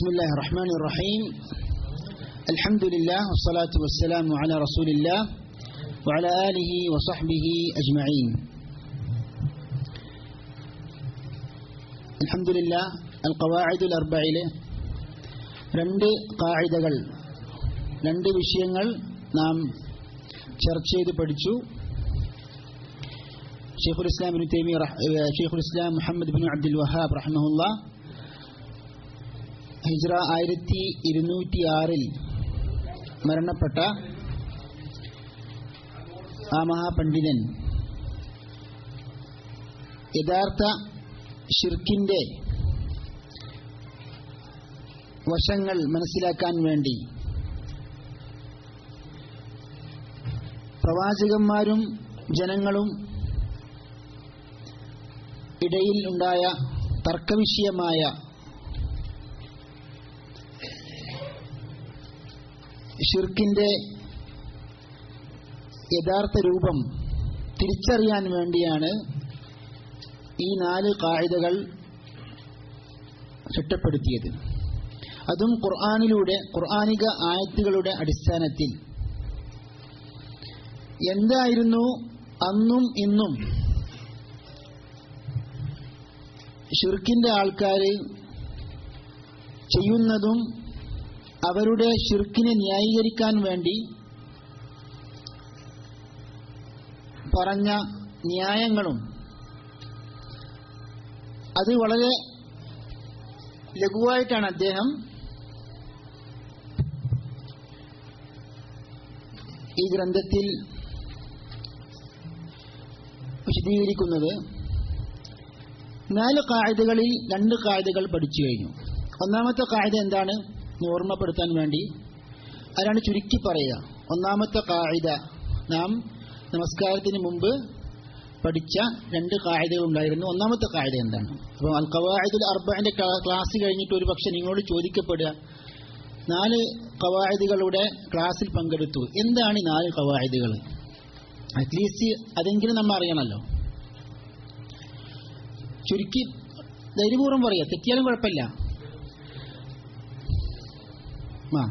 بسم الله الرحمن الرحيم الحمد لله والصلاة والسلام على رسول الله وعلى آله وصحبه أجمعين الحمد لله القواعد الأربعين രണ്ട് കായികകൾ രണ്ട് വിഷയങ്ങൾ നാം ചർച്ച ചെയ്ത് പഠിച്ചു ഷെയ്ഖുൽ ഇസ്ലാം ബിൻ തൈമി ഷെയ്ഖുൽ ഇസ്ലാം മുഹമ്മദ് ബിൻ അബ്ദുൽ വഹാബ് റഹ്മുല്ല ഹിജ്റ ആയിരത്തി ഇരുന്നൂറ്റി ആറിൽ മരണപ്പെട്ട ആ മഹാപണ്ഡിതൻ യഥാർത്ഥ ഷിർക്കിന്റെ വശങ്ങൾ മനസ്സിലാക്കാൻ വേണ്ടി പ്രവാചകന്മാരും ജനങ്ങളും ഇടയിൽ ഉണ്ടായ തർക്കവിഷയമായ ഷിർക്കിന്റെ യഥാർത്ഥ രൂപം തിരിച്ചറിയാൻ വേണ്ടിയാണ് ഈ നാല് കായികകൾ ചിട്ടപ്പെടുത്തിയത് അതും ഖുർആാനിലൂടെ ഖുർആാനിക ആയത്തുകളുടെ അടിസ്ഥാനത്തിൽ എന്തായിരുന്നു അന്നും ഇന്നും ഷിർക്കിന്റെ ആൾക്കാർ ചെയ്യുന്നതും അവരുടെ ഷിർക്കിനെ ന്യായീകരിക്കാൻ വേണ്ടി പറഞ്ഞ ന്യായങ്ങളും അത് വളരെ ലഘുവായിട്ടാണ് അദ്ദേഹം ഈ ഗ്രന്ഥത്തിൽ വിശദീകരിക്കുന്നത് നാല് കായതകളിൽ രണ്ട് കായതകൾ പഠിച്ചു കഴിഞ്ഞു ഒന്നാമത്തെ കായത എന്താണ് ഓർമ്മപ്പെടുത്താൻ വേണ്ടി അതാണ് ചുരുക്കി പറയുക ഒന്നാമത്തെ കായിക നാം നമസ്കാരത്തിന് മുമ്പ് പഠിച്ച രണ്ട് കായികകൾ ഉണ്ടായിരുന്നു ഒന്നാമത്തെ കായിക എന്താണ് അപ്പോൾ അൽ കവായതുൽ അർബന്റെ ക്ലാസ് കഴിഞ്ഞിട്ട് ഒരു പക്ഷെ നിങ്ങളോട് ചോദിക്കപ്പെടുക നാല് കവായതുകളുടെ ക്ലാസ്സിൽ പങ്കെടുത്തു എന്താണ് ഈ നാല് കവായതുകൾ അറ്റ്ലീസ്റ്റ് അതെങ്കിലും നമ്മൾ അറിയണമല്ലോ ചുരുക്കി ധൈര്യപൂർവ്വം പറയാം തെറ്റിയാലും കുഴപ്പമില്ല ആ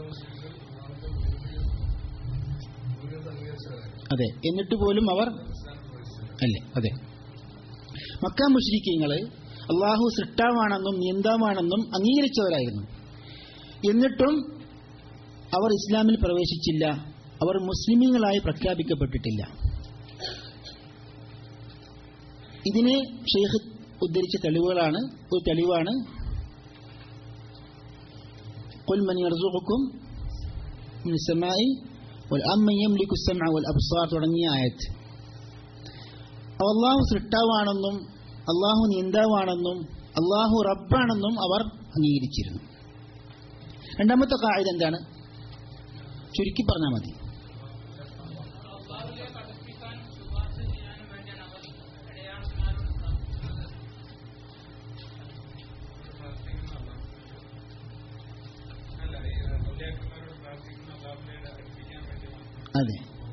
അതെ എന്നിട്ട് പോലും അവർ അല്ലേ അതെ മക്ക മുഷ്രിക്കീങ്ങള് അള്ളാഹു സൃഷ്ടാവാണെന്നും നിയന്താവാണെന്നും അംഗീകരിച്ചവരായിരുന്നു എന്നിട്ടും അവർ ഇസ്ലാമിൽ പ്രവേശിച്ചില്ല അവർ മുസ്ലിമീങ്ങളായി പ്രഖ്യാപിക്കപ്പെട്ടിട്ടില്ല ഇതിന് ഷെയ്ഖ് ഉദ്ധരിച്ച തെളിവുകളാണ് ഒരു തെളിവാണ് قل من يرزقكم من السماء والأمن يملك السمع والأبصار തുടങ്ങിയ ആയത്ത് അള്ളാഹു സൃഷ്ടാവാണെന്നും അള്ളാഹു നിയന്താവാണെന്നും അള്ളാഹു റബ്ബാണെന്നും അവർ അംഗീകരിച്ചിരുന്നു രണ്ടാമത്തെ കാഴ്ച എന്താണ് ചുരുക്കി പറഞ്ഞാൽ മതി അതെ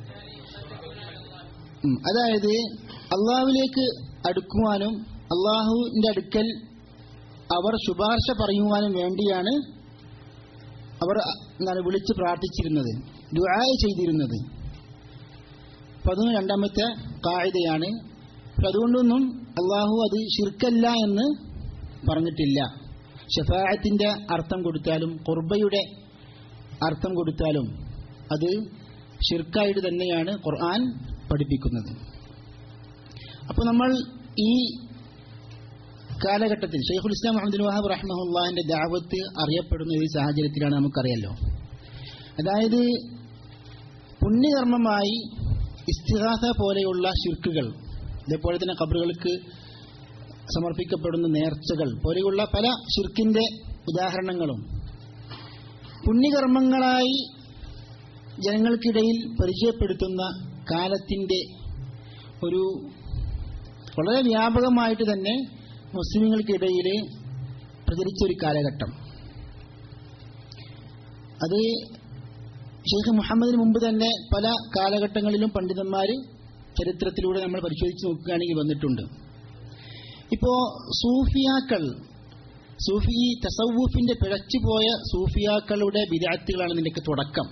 അതായത് അള്ളാഹുവിലേക്ക് അടുക്കുവാനും അള്ളാഹുവിന്റെ അടുക്കൽ അവർ ശുപാർശ പറയുവാനും വേണ്ടിയാണ് അവർ എന്താണ് വിളിച്ച് പ്രാർത്ഥിച്ചിരുന്നത് ദുആ ചെയ്തിരുന്നത് അപ്പൊ അതും രണ്ടാമത്തെ കായികയാണ് അതുകൊണ്ടൊന്നും അള്ളാഹു അത് ശിർക്കല്ല എന്ന് പറഞ്ഞിട്ടില്ല ഷഫായത്തിന്റെ അർത്ഥം കൊടുത്താലും കുർബയുടെ അർത്ഥം കൊടുത്താലും അത് ഷിർക്കായിട്ട് തന്നെയാണ് ഖുർആൻ പഠിപ്പിക്കുന്നത് അപ്പോൾ നമ്മൾ ഈ കാലഘട്ടത്തിൽ ഷെയ്ഖുൽ ഇസ്ലാം അഹമ്മദ് വഹാബ് റഹ്മുല്ലാഹിന്റെ ദാവത്ത് അറിയപ്പെടുന്ന ഈ സാഹചര്യത്തിലാണ് നമുക്കറിയാലോ അതായത് പുണ്യകർമ്മമായി ഇസ്തിഹാസ പോലെയുള്ള ഷിർക്കുകൾ ഇതേപോലെ തന്നെ കബറുകൾക്ക് സമർപ്പിക്കപ്പെടുന്ന നേർച്ചകൾ പോലെയുള്ള പല ഷിർക്കിന്റെ ഉദാഹരണങ്ങളും പുണ്യകർമ്മങ്ങളായി ജനങ്ങൾക്കിടയിൽ പരിചയപ്പെടുത്തുന്ന കാലത്തിന്റെ ഒരു വളരെ വ്യാപകമായിട്ട് തന്നെ മുസ്ലിങ്ങൾക്കിടയിൽ പ്രചരിച്ച ഒരു കാലഘട്ടം അത് ഷെയ്ഖ് മുഹമ്മദിന് മുമ്പ് തന്നെ പല കാലഘട്ടങ്ങളിലും പണ്ഡിതന്മാർ ചരിത്രത്തിലൂടെ നമ്മൾ പരിശോധിച്ച് നോക്കുകയാണെങ്കിൽ വന്നിട്ടുണ്ട് ഇപ്പോ സൂഫിയാക്കൾ സൂഫി ഈ തസവൂഫിന്റെ പിഴച്ചുപോയ സൂഫിയാക്കളുടെ വിദാർത്ഥികളാണ് നിനക്ക് തുടക്കം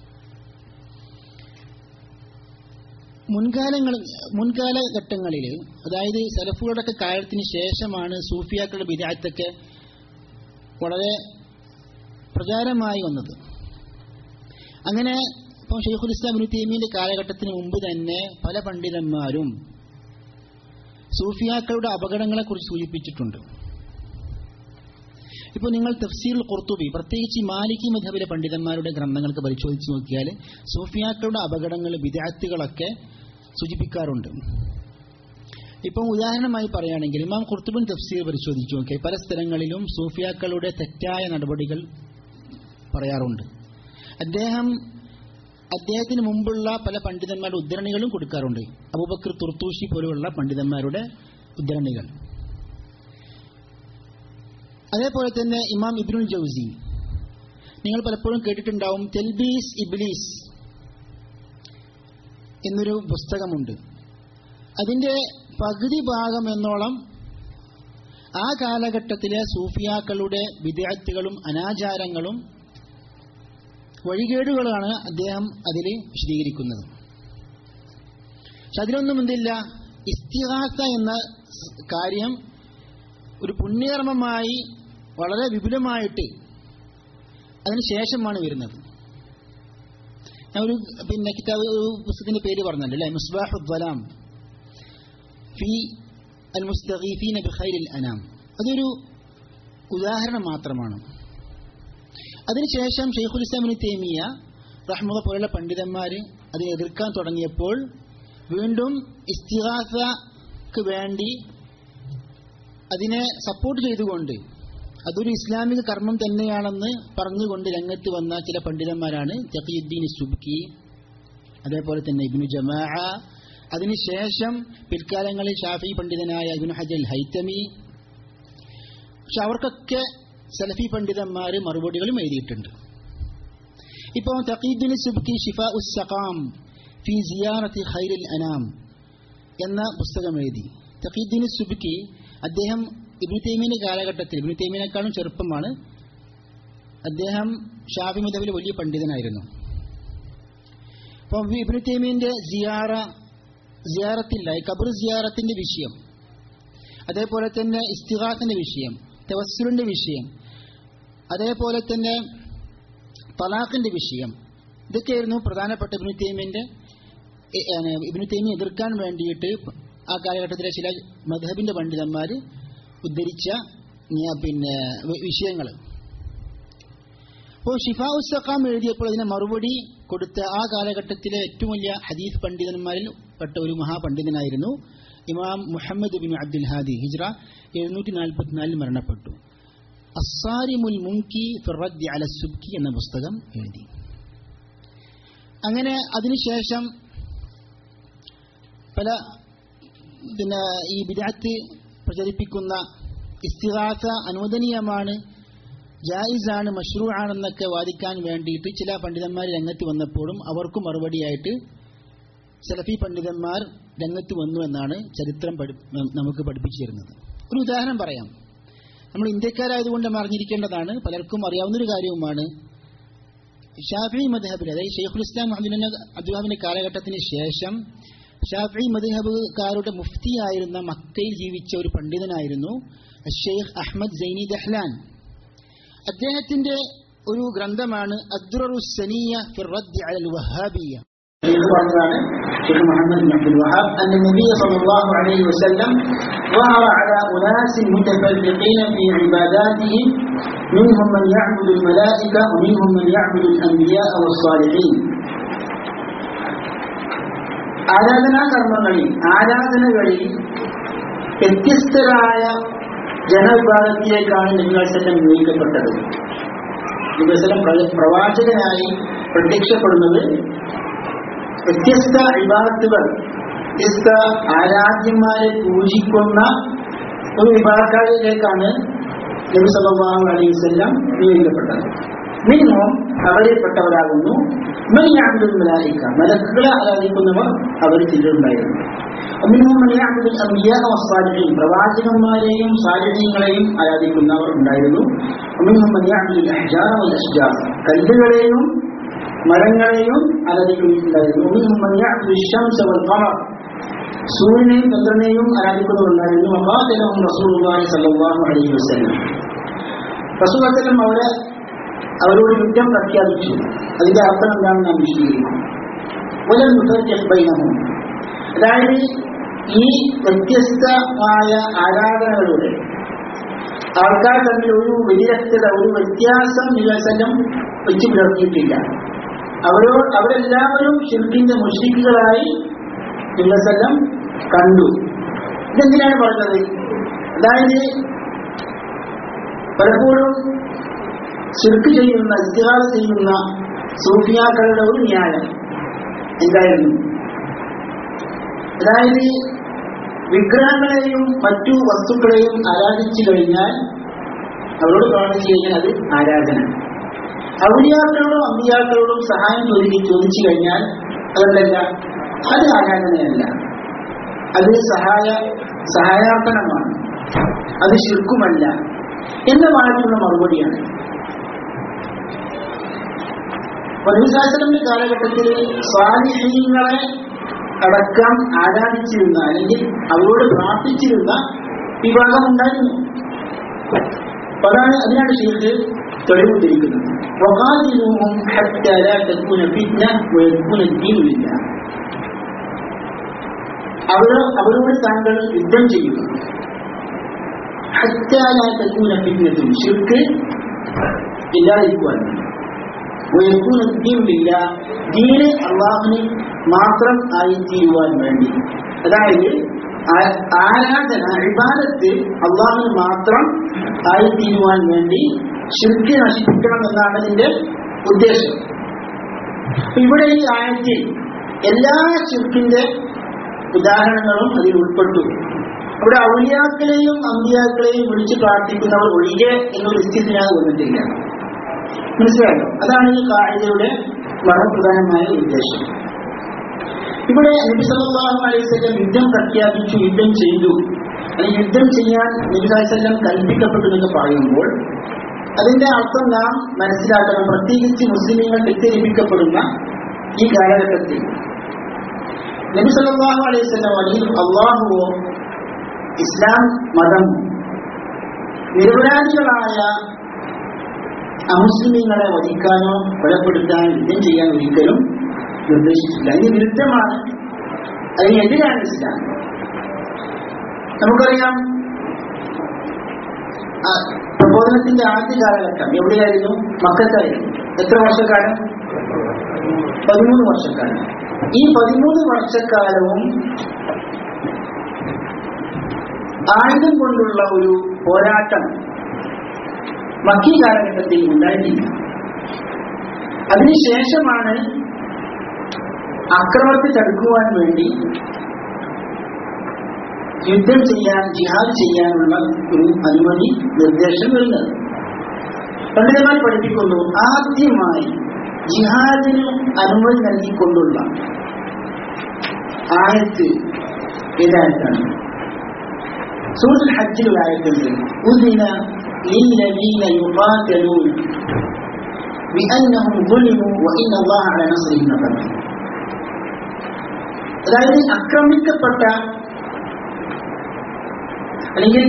മുൻകാലങ്ങൾ മുൻകാലഘട്ടങ്ങളിൽ അതായത് സലഫുകളുടെ കാലത്തിന് ശേഷമാണ് സൂഫിയാക്കളുടെ വിദാർത്ഥൊക്കെ വളരെ പ്രചാരമായി വന്നത് അങ്ങനെ ഇപ്പം ഷെയ്ഖുൽ ഇസ്ലാം ഇബ്നു തൈമിയുടെ കാലഘട്ടത്തിന് മുമ്പ് തന്നെ പല പണ്ഡിതന്മാരും സൂഫിയാക്കളുടെ അപകടങ്ങളെക്കുറിച്ച് സൂചിപ്പിച്ചിട്ടുണ്ട് ഇപ്പോൾ നിങ്ങൾ തഫ്സീൽ ഖുർത്തുബി പ്രത്യേകിച്ച് മാലിക്കി മധബിലെ പണ്ഡിതന്മാരുടെ ഗ്രന്ഥങ്ങൾക്ക് പരിശോധിച്ച് നോക്കിയാൽ സൂഫിയാക്കളുടെ അപകടങ്ങൾ വിദ്യാർത്ഥികളൊക്കെ സൂചിപ്പിക്കാറുണ്ട് ഇപ്പം ഉദാഹരണമായി പറയുകയാണെങ്കിൽ ഇമാം ഖുർത്തുബിൻ തഫ്സീർ പരിശോധിച്ച് നോക്കിയാൽ പല സ്ഥലങ്ങളിലും സൂഫിയാക്കളുടെ തെറ്റായ നടപടികൾ പറയാറുണ്ട് അദ്ദേഹം അദ്ദേഹത്തിന് മുമ്പുള്ള പല പണ്ഡിതന്മാരുടെ ഉദ്ധരണികളും കൊടുക്കാറുണ്ട് അബൂബക്കർ തുർത്തൂഷി പോലെയുള്ള പണ്ഡിതന്മാരുടെ ഉദ്ധരണികൾ അതേപോലെ തന്നെ ഇമാം ഇബ്നുൽ ജൗസി നിങ്ങൾ പലപ്പോഴും കേട്ടിട്ടുണ്ടാവും തെൽബീസ് ഇബ്ലീസ് എന്നൊരു പുസ്തകമുണ്ട് അതിന്റെ പകുതി ഭാഗം എന്നോളം ആ കാലഘട്ടത്തിലെ സൂഫിയാക്കളുടെ വിദ്യാർത്ഥികളും അനാചാരങ്ങളും വഴികേടുകളാണ് അദ്ദേഹം അതിൽ വിശദീകരിക്കുന്നത് പക്ഷെ അതിലൊന്നും എന്തില്ല ഇസ്തിഹാസ എന്ന കാര്യം ഒരു പുണ്യകർമ്മമായി വളരെ വിപുലമായിട്ട് അതിന് ശേഷമാണ് വരുന്നത് ഞാൻ ഒരു പിന്നെ കിതാബ് ഒരു പുസ്തകത്തിന്റെ പേര് പറഞ്ഞല്ലോ അല്ലെ മുസ്ബാഹുദ്വലാം ഫി അൽ മുസ്തഖീഫീന ബിഖൈരിൽ അനാം അതൊരു ഉദാഹരണം മാത്രമാണ് അതിനുശേഷം ഷെയ്ഖുൽ ഇസ്ലാമിന് തേമിയ റഹ്മുദ പോലുള്ള പണ്ഡിതന്മാർ അതിനെ എതിർക്കാൻ തുടങ്ങിയപ്പോൾ വീണ്ടും ഇസ്തിഹാസക്ക് വേണ്ടി അതിനെ സപ്പോർട്ട് ചെയ്തുകൊണ്ട് അതൊരു ഇസ്ലാമിക കർമ്മം തന്നെയാണെന്ന് പറഞ്ഞുകൊണ്ട് രംഗത്ത് വന്ന ചില പണ്ഡിതന്മാരാണ് തഖിയുദ്ദീൻ സുബ്കി അതേപോലെ തന്നെ ഇബ്നു ജമാ അതിനുശേഷം പിൽക്കാലങ്ങളിൽ ഷാഫി പണ്ഡിതനായ ഇബ്നു ഹജൽ ഹൈത്തമി പക്ഷെ അവർക്കൊക്കെ സലഫി പണ്ഡിതന്മാർ മറുപടികളും എഴുതിയിട്ടുണ്ട് ഇപ്പോൾ തഖീദ്ദീൻ സുബ്കി ഷിഫ ഉസ്സഖാം ഫി സിയാറത്തി ഖൈറിൽ അനാം എന്ന പുസ്തകം എഴുതി തഖീദ്ദീൻ സുബ്കി അദ്ദേഹം ഇബ്നു തൈമിന്റെ കാലഘട്ടത്തിൽ ഇബ്നു തൈമിനേക്കാളും ചെറുപ്പമാണ് അദ്ദേഹം ഷാഫി മദബിൽ വലിയ പണ്ഡിതനായിരുന്നു അപ്പം ഇബ്നു തൈമിന്റെ സിയാറ സിയാറത്തില്ല കബർ സിയാറത്തിന്റെ വിഷയം അതേപോലെ തന്നെ ഇസ്തിഹാസിന്റെ വിഷയം തവസ്സുലിന്റെ വിഷയം അതേപോലെ തന്നെ തലാഖിന്റെ വിഷയം ഇതൊക്കെയായിരുന്നു പ്രധാനപ്പെട്ട ഇബ്നു തൈമിന്റെ ഇബ്നു തൈമി എതിർക്കാൻ വേണ്ടിയിട്ട് ആ കാലഘട്ടത്തിലെ ചില മധബിന്റെ പണ്ഡിതന്മാർ ഉദ്ധരിച്ച പിന്നെ വിഷയങ്ങൾ അപ്പോൾ ഷിഫാ ഉസ്സഖാം എഴുതിയപ്പോൾ അതിനെ മറുപടി കൊടുത്ത ആ കാലഘട്ടത്തിലെ ഏറ്റവും വലിയ ഹദീസ് പണ്ഡിതന്മാരിൽ പെട്ട ഒരു മഹാപണ്ഡിതനായിരുന്നു ഇമാം മുഹമ്മദ് ബിൻ അബ്ദുൽ ഹാദി ഹിജ്റ എഴുന്നൂറ്റി നാൽപ്പത്തിനാലിൽ മരണപ്പെട്ടു അസാരിമുൽ മുൻകി ഫിറദ്ദി അല സുബ്കി എന്ന പുസ്തകം എഴുതി അങ്ങനെ അതിനുശേഷം പല പിന്നെ ഈ വിദാത്ത് പ്രചരിപ്പിക്കുന്ന ഇസ്തിഹാസ അനുവദനീയമാണ് ജായിസാണ് മഷ്റൂ ആണെന്നൊക്കെ വാദിക്കാൻ വേണ്ടിയിട്ട് ചില പണ്ഡിതന്മാർ രംഗത്ത് വന്നപ്പോഴും അവർക്കും മറുപടിയായിട്ട് സലഫി പണ്ഡിതന്മാർ രംഗത്ത് വന്നു എന്നാണ് ചരിത്രം നമുക്ക് പഠിപ്പിച്ചു തരുന്നത് ഒരു ഉദാഹരണം പറയാം നമ്മൾ ഇന്ത്യക്കാരായതുകൊണ്ട് അറിഞ്ഞിരിക്കേണ്ടതാണ് പലർക്കും അറിയാവുന്നൊരു കാര്യവുമാണ് ഷാഫി മദ്ഹബിൽ അതായത് ഷെയ്ഖുൽ ഇസ്ലാം മുഹമ്മദ് അബ്ദുഹാബിന്റെ കാലഘട്ടത്തിന് ശേഷം ഷാഫി മദ്ഹബുകാരുടെ മുഫ്തിയായിരുന്ന മക്കയിൽ ജീവിച്ച ഒരു പണ്ഡിതനായിരുന്നു ഷെയ്ഖ് അഹമ്മദ് സൈനി ദഹ്ലാൻ അദ്ദേഹത്തിന്റെ ഒരു ഗ്രന്ഥമാണ് അദ്റുസനിയ ഫിറദ്ദി അലൽ വഹാബിയ പറഞ്ഞതാണ് ഷെയ്ഖ് മുഹമ്മദ് ബിൻ അബ്ദുൽ വഹാബ് അന്ന നബി സല്ലല്ലാഹു അലൈഹി വസല്ലം ظهر على أناس متفرقين في عباداتهم منهم من يعبد الملائكة ومنهم من يعبد الأنبياء والصالحين ആരാധനാ കർമ്മങ്ങളിൽ ആരാധനകളിൽ വ്യത്യസ്തരായ ജനവിഭാഗത്തിലേക്കാണ് നിങ്ങളെല്ലാം നിയോഗിക്കപ്പെട്ടത് നിങ്ങളെല്ലാം പ്രവാചകനായി പ്രത്യക്ഷപ്പെടുന്നത് വ്യത്യസ്ത വിഭാഗത്തുകൾ വ്യത്യസ്ത ആരാധ്യന്മാരെ പൂജിക്കുന്ന ഒരു വിഭാഗക്കാരിലേക്കാണ് നബി സല്ലല്ലാഹു അലൈഹി വസല്ലം നിയോഗിക്കപ്പെട്ടത് മിനിമം അവരിൽപ്പെട്ടവരാകുന്നു മനിയാബുൽ മലായിക്ക മലക്കുകളെ ആരാധിക്കുന്നവർ അവർ ചിലരുണ്ടായിരുന്നു മിനിമം മനിയാബുൽ അമ്പിയ വസ്വാലിഹീൻ പ്രവാചകന്മാരെയും സാലിഹീങ്ങളെയും ആരാധിക്കുന്നവർ ഉണ്ടായിരുന്നു മിനിമം മനിയാബുൽ അഹ്ജാർ വൽ അഷ്ജാർ കല്ലുകളെയും മരങ്ങളെയും ആരാധിക്കുന്നുണ്ടായിരുന്നു മിനിമം മനിയാബുൽ ശംസ വൽ ഖമർ സൂര്യനെയും ചന്ദ്രനെയും ആരാധിക്കുന്നവരുണ്ടായിരുന്നു വഖാതലഹും റസൂലുള്ളാഹി സ്വല്ലല്ലാഹു അലൈഹി വസല്ലം റസൂൽ വസല്ലം അവരെ അവരോട് യുദ്ധം പ്രഖ്യാപിച്ചു അതിന്റെ അർത്ഥം എന്താണെന്ന് നാം വിശദീകരിക്കും വലം നുഫർരിഖ് ബൈനഹും അതായത് ഈ വ്യത്യസ്തമായ ആരാധനകളുടെ ആൾക്കാർ തമ്മിൽ ഒരു വ്യതിരക്തത ഒരു വ്യത്യാസം നിലസനം വെച്ച് പുലർത്തിയിട്ടില്ല അവരോ അവരെല്ലാവരും ഷിർക്കിന്റെ മുഷ്രിക്കുകളായി നിലസനം കണ്ടു ഇതെന്തിനാണ് പറഞ്ഞത് അതായത് പലപ്പോഴും ശിർക്ക് ചെയ്യുന്ന ഇത്തിഹാസ് ചെയ്യുന്ന സൂഫിയാക്കളുടെ ഒരു ന്യായം എന്തായിരുന്നു അതായത് വിഗ്രഹങ്ങളെയും മറ്റു വസ്തുക്കളെയും ആരാധിച്ചു കഴിഞ്ഞാൽ അവരോട് പ്രാർത്ഥിച്ചു കഴിഞ്ഞാൽ അത് ആരാധന ഔലിയാക്കളോടും അമ്പിയാക്കളോടും സഹായം ചോദിച്ച് ചോദിച്ചു കഴിഞ്ഞാൽ അതല്ല അത് ആരാധനയല്ല അത് സഹായ സഹായാർപ്പണമാണ് അത് ശിർക്കുമല്ല എന്ന വാഴത്തുള്ള മറുപടിയാണ് പതിവിശാസ്ത്രത്തിന്റെ കാലഘട്ടത്തിൽ സ്വാധീനങ്ങളെ അടക്കം ആരാധിച്ചിരുന്ന അല്ലെങ്കിൽ അവരോട് പ്രാർത്ഥിച്ചിരുന്ന വിഭാഗം ഉണ്ടായിരുന്നു അപ്പൊ അതാണ് അതിനാണ് ഷെയ്ഖ് തെളിവുദ്ധരിക്കുന്നത് وقاتلوهم حتى لا تكون فتنة ويكون الدين لله അവർ അവരോട് താങ്കൾ യുദ്ധം ചെയ്യുക حتى لا تكون فتنة شرك ഇല്ലാതിരിക്കുവാൻ ويكون الدين لله ദീന് അള്ളാഹുവിന് മാത്രം ആയിത്തീരുവാൻ വേണ്ടി അതായത് ആ- ആരാധന ഇബാദത്ത് അള്ളാഹുവിന് മാത്രം ആയിത്തീരുവാൻ വേണ്ടി ശിർക്ക് നശിപ്പിക്കണം എന്നാണ് ഇതിന്റെ ഉദ്ദേശം അപ്പൊ ഇവിടെ ഈ ആയത്തിൽ എല്ലാ ശിർക്കിന്റെ ഉദാഹരണങ്ങളും അതിൽ ഉൾപ്പെട്ടു അവിടെ ഔലിയാക്കളെയും അമ്പിയാക്കളെയും വിളിച്ച് പ്രാർത്ഥിക്കുന്നവർ ഒഴികെ എന്നൊരു സ്ഥിതിനകത്ത് വന്നിട്ടില്ല മനസ്സിലായോ അതാണ് ഈ കാഴ്ചയുടെ വളരെ പ്രധാനമായ ഉദ്ദേശം ഇവിടെ നബി സല്ലല്ലാഹു അലൈഹി വസല്ലം യുദ്ധം പ്രഖ്യാപിച്ചു യുദ്ധം ചെയ്തു അല്ലെങ്കിൽ യുദ്ധം ചെയ്യാൻ നബി സല്ലല്ലാഹു അലൈഹി വസല്ലം കൽപ്പിക്കപ്പെട്ടു എന്ന് പറയുമ്പോൾ അതിന്റെ അർത്ഥം നാം മനസ്സിലാക്കണം പ്രത്യേകിച്ച് മുസ്ലിങ്ങൾ തെറ്റിദ്ധരിപ്പിക്കപ്പെടുന്ന ഈ കാലഘട്ടത്തിൽ നബി സല്ലല്ലാഹു അലൈഹി വസല്ലം അല്ലെങ്കിൽ അള്ളാഹുവോ ഇസ്ലാം മതം നിരപരാധികളായ അമുസ്ലിമീങ്ങളെ വധിക്കാനോ കൊലപ്പെടുത്താനോ യുദ്ധം ചെയ്യാൻ ഒരിക്കലും നിർദ്ദേശിച്ചില്ല അതിന് വിരുദ്ധമാണ് അതിനെതിരാണ് ഇസ്ലാം നമുക്കറിയാം ആ, പ്രബോധനത്തിന്റെ ആദ്യ കാലഘട്ടം എവിടെയായിരുന്നു മക്കത്തായിരുന്നു എത്ര വർഷക്കാലം പതിമൂന്ന് വർഷക്കാലം ഈ പതിമൂന്ന് വർഷക്കാലവും ആയുധം കൊണ്ടുള്ള ഒരു പോരാട്ടം മക്കി കാലഘട്ടത്തിൽ ഉണ്ടായിട്ടില്ല അതിനുശേഷമാണ് അക്രമത്തെ തടുക്കുവാൻ വേണ്ടി യുദ്ധം ചെയ്യാൻ ജിഹാദ് ചെയ്യാനുള്ള ഒരു അനുമതി നിർദ്ദേശം വരുന്നത് പണ്ഡിതന്മാർ പഠിപ്പിക്കുന്നു ആദ്യമായി ജിഹാദിന് അനുമതി നൽകിക്കൊണ്ടുള്ള ആയത്ത് ഏതായിട്ടാണ് സൂറത്തുൽ ഹജ്ജിൽ ഒരു ആയത്തുണ്ട് ഉദിന للذين يقاتلون بأنهم ظلموا وإن الله على نصرهم لقدير അതായത് ആക്രമിക്കപ്പെട്ട അല്ലെങ്കിൽ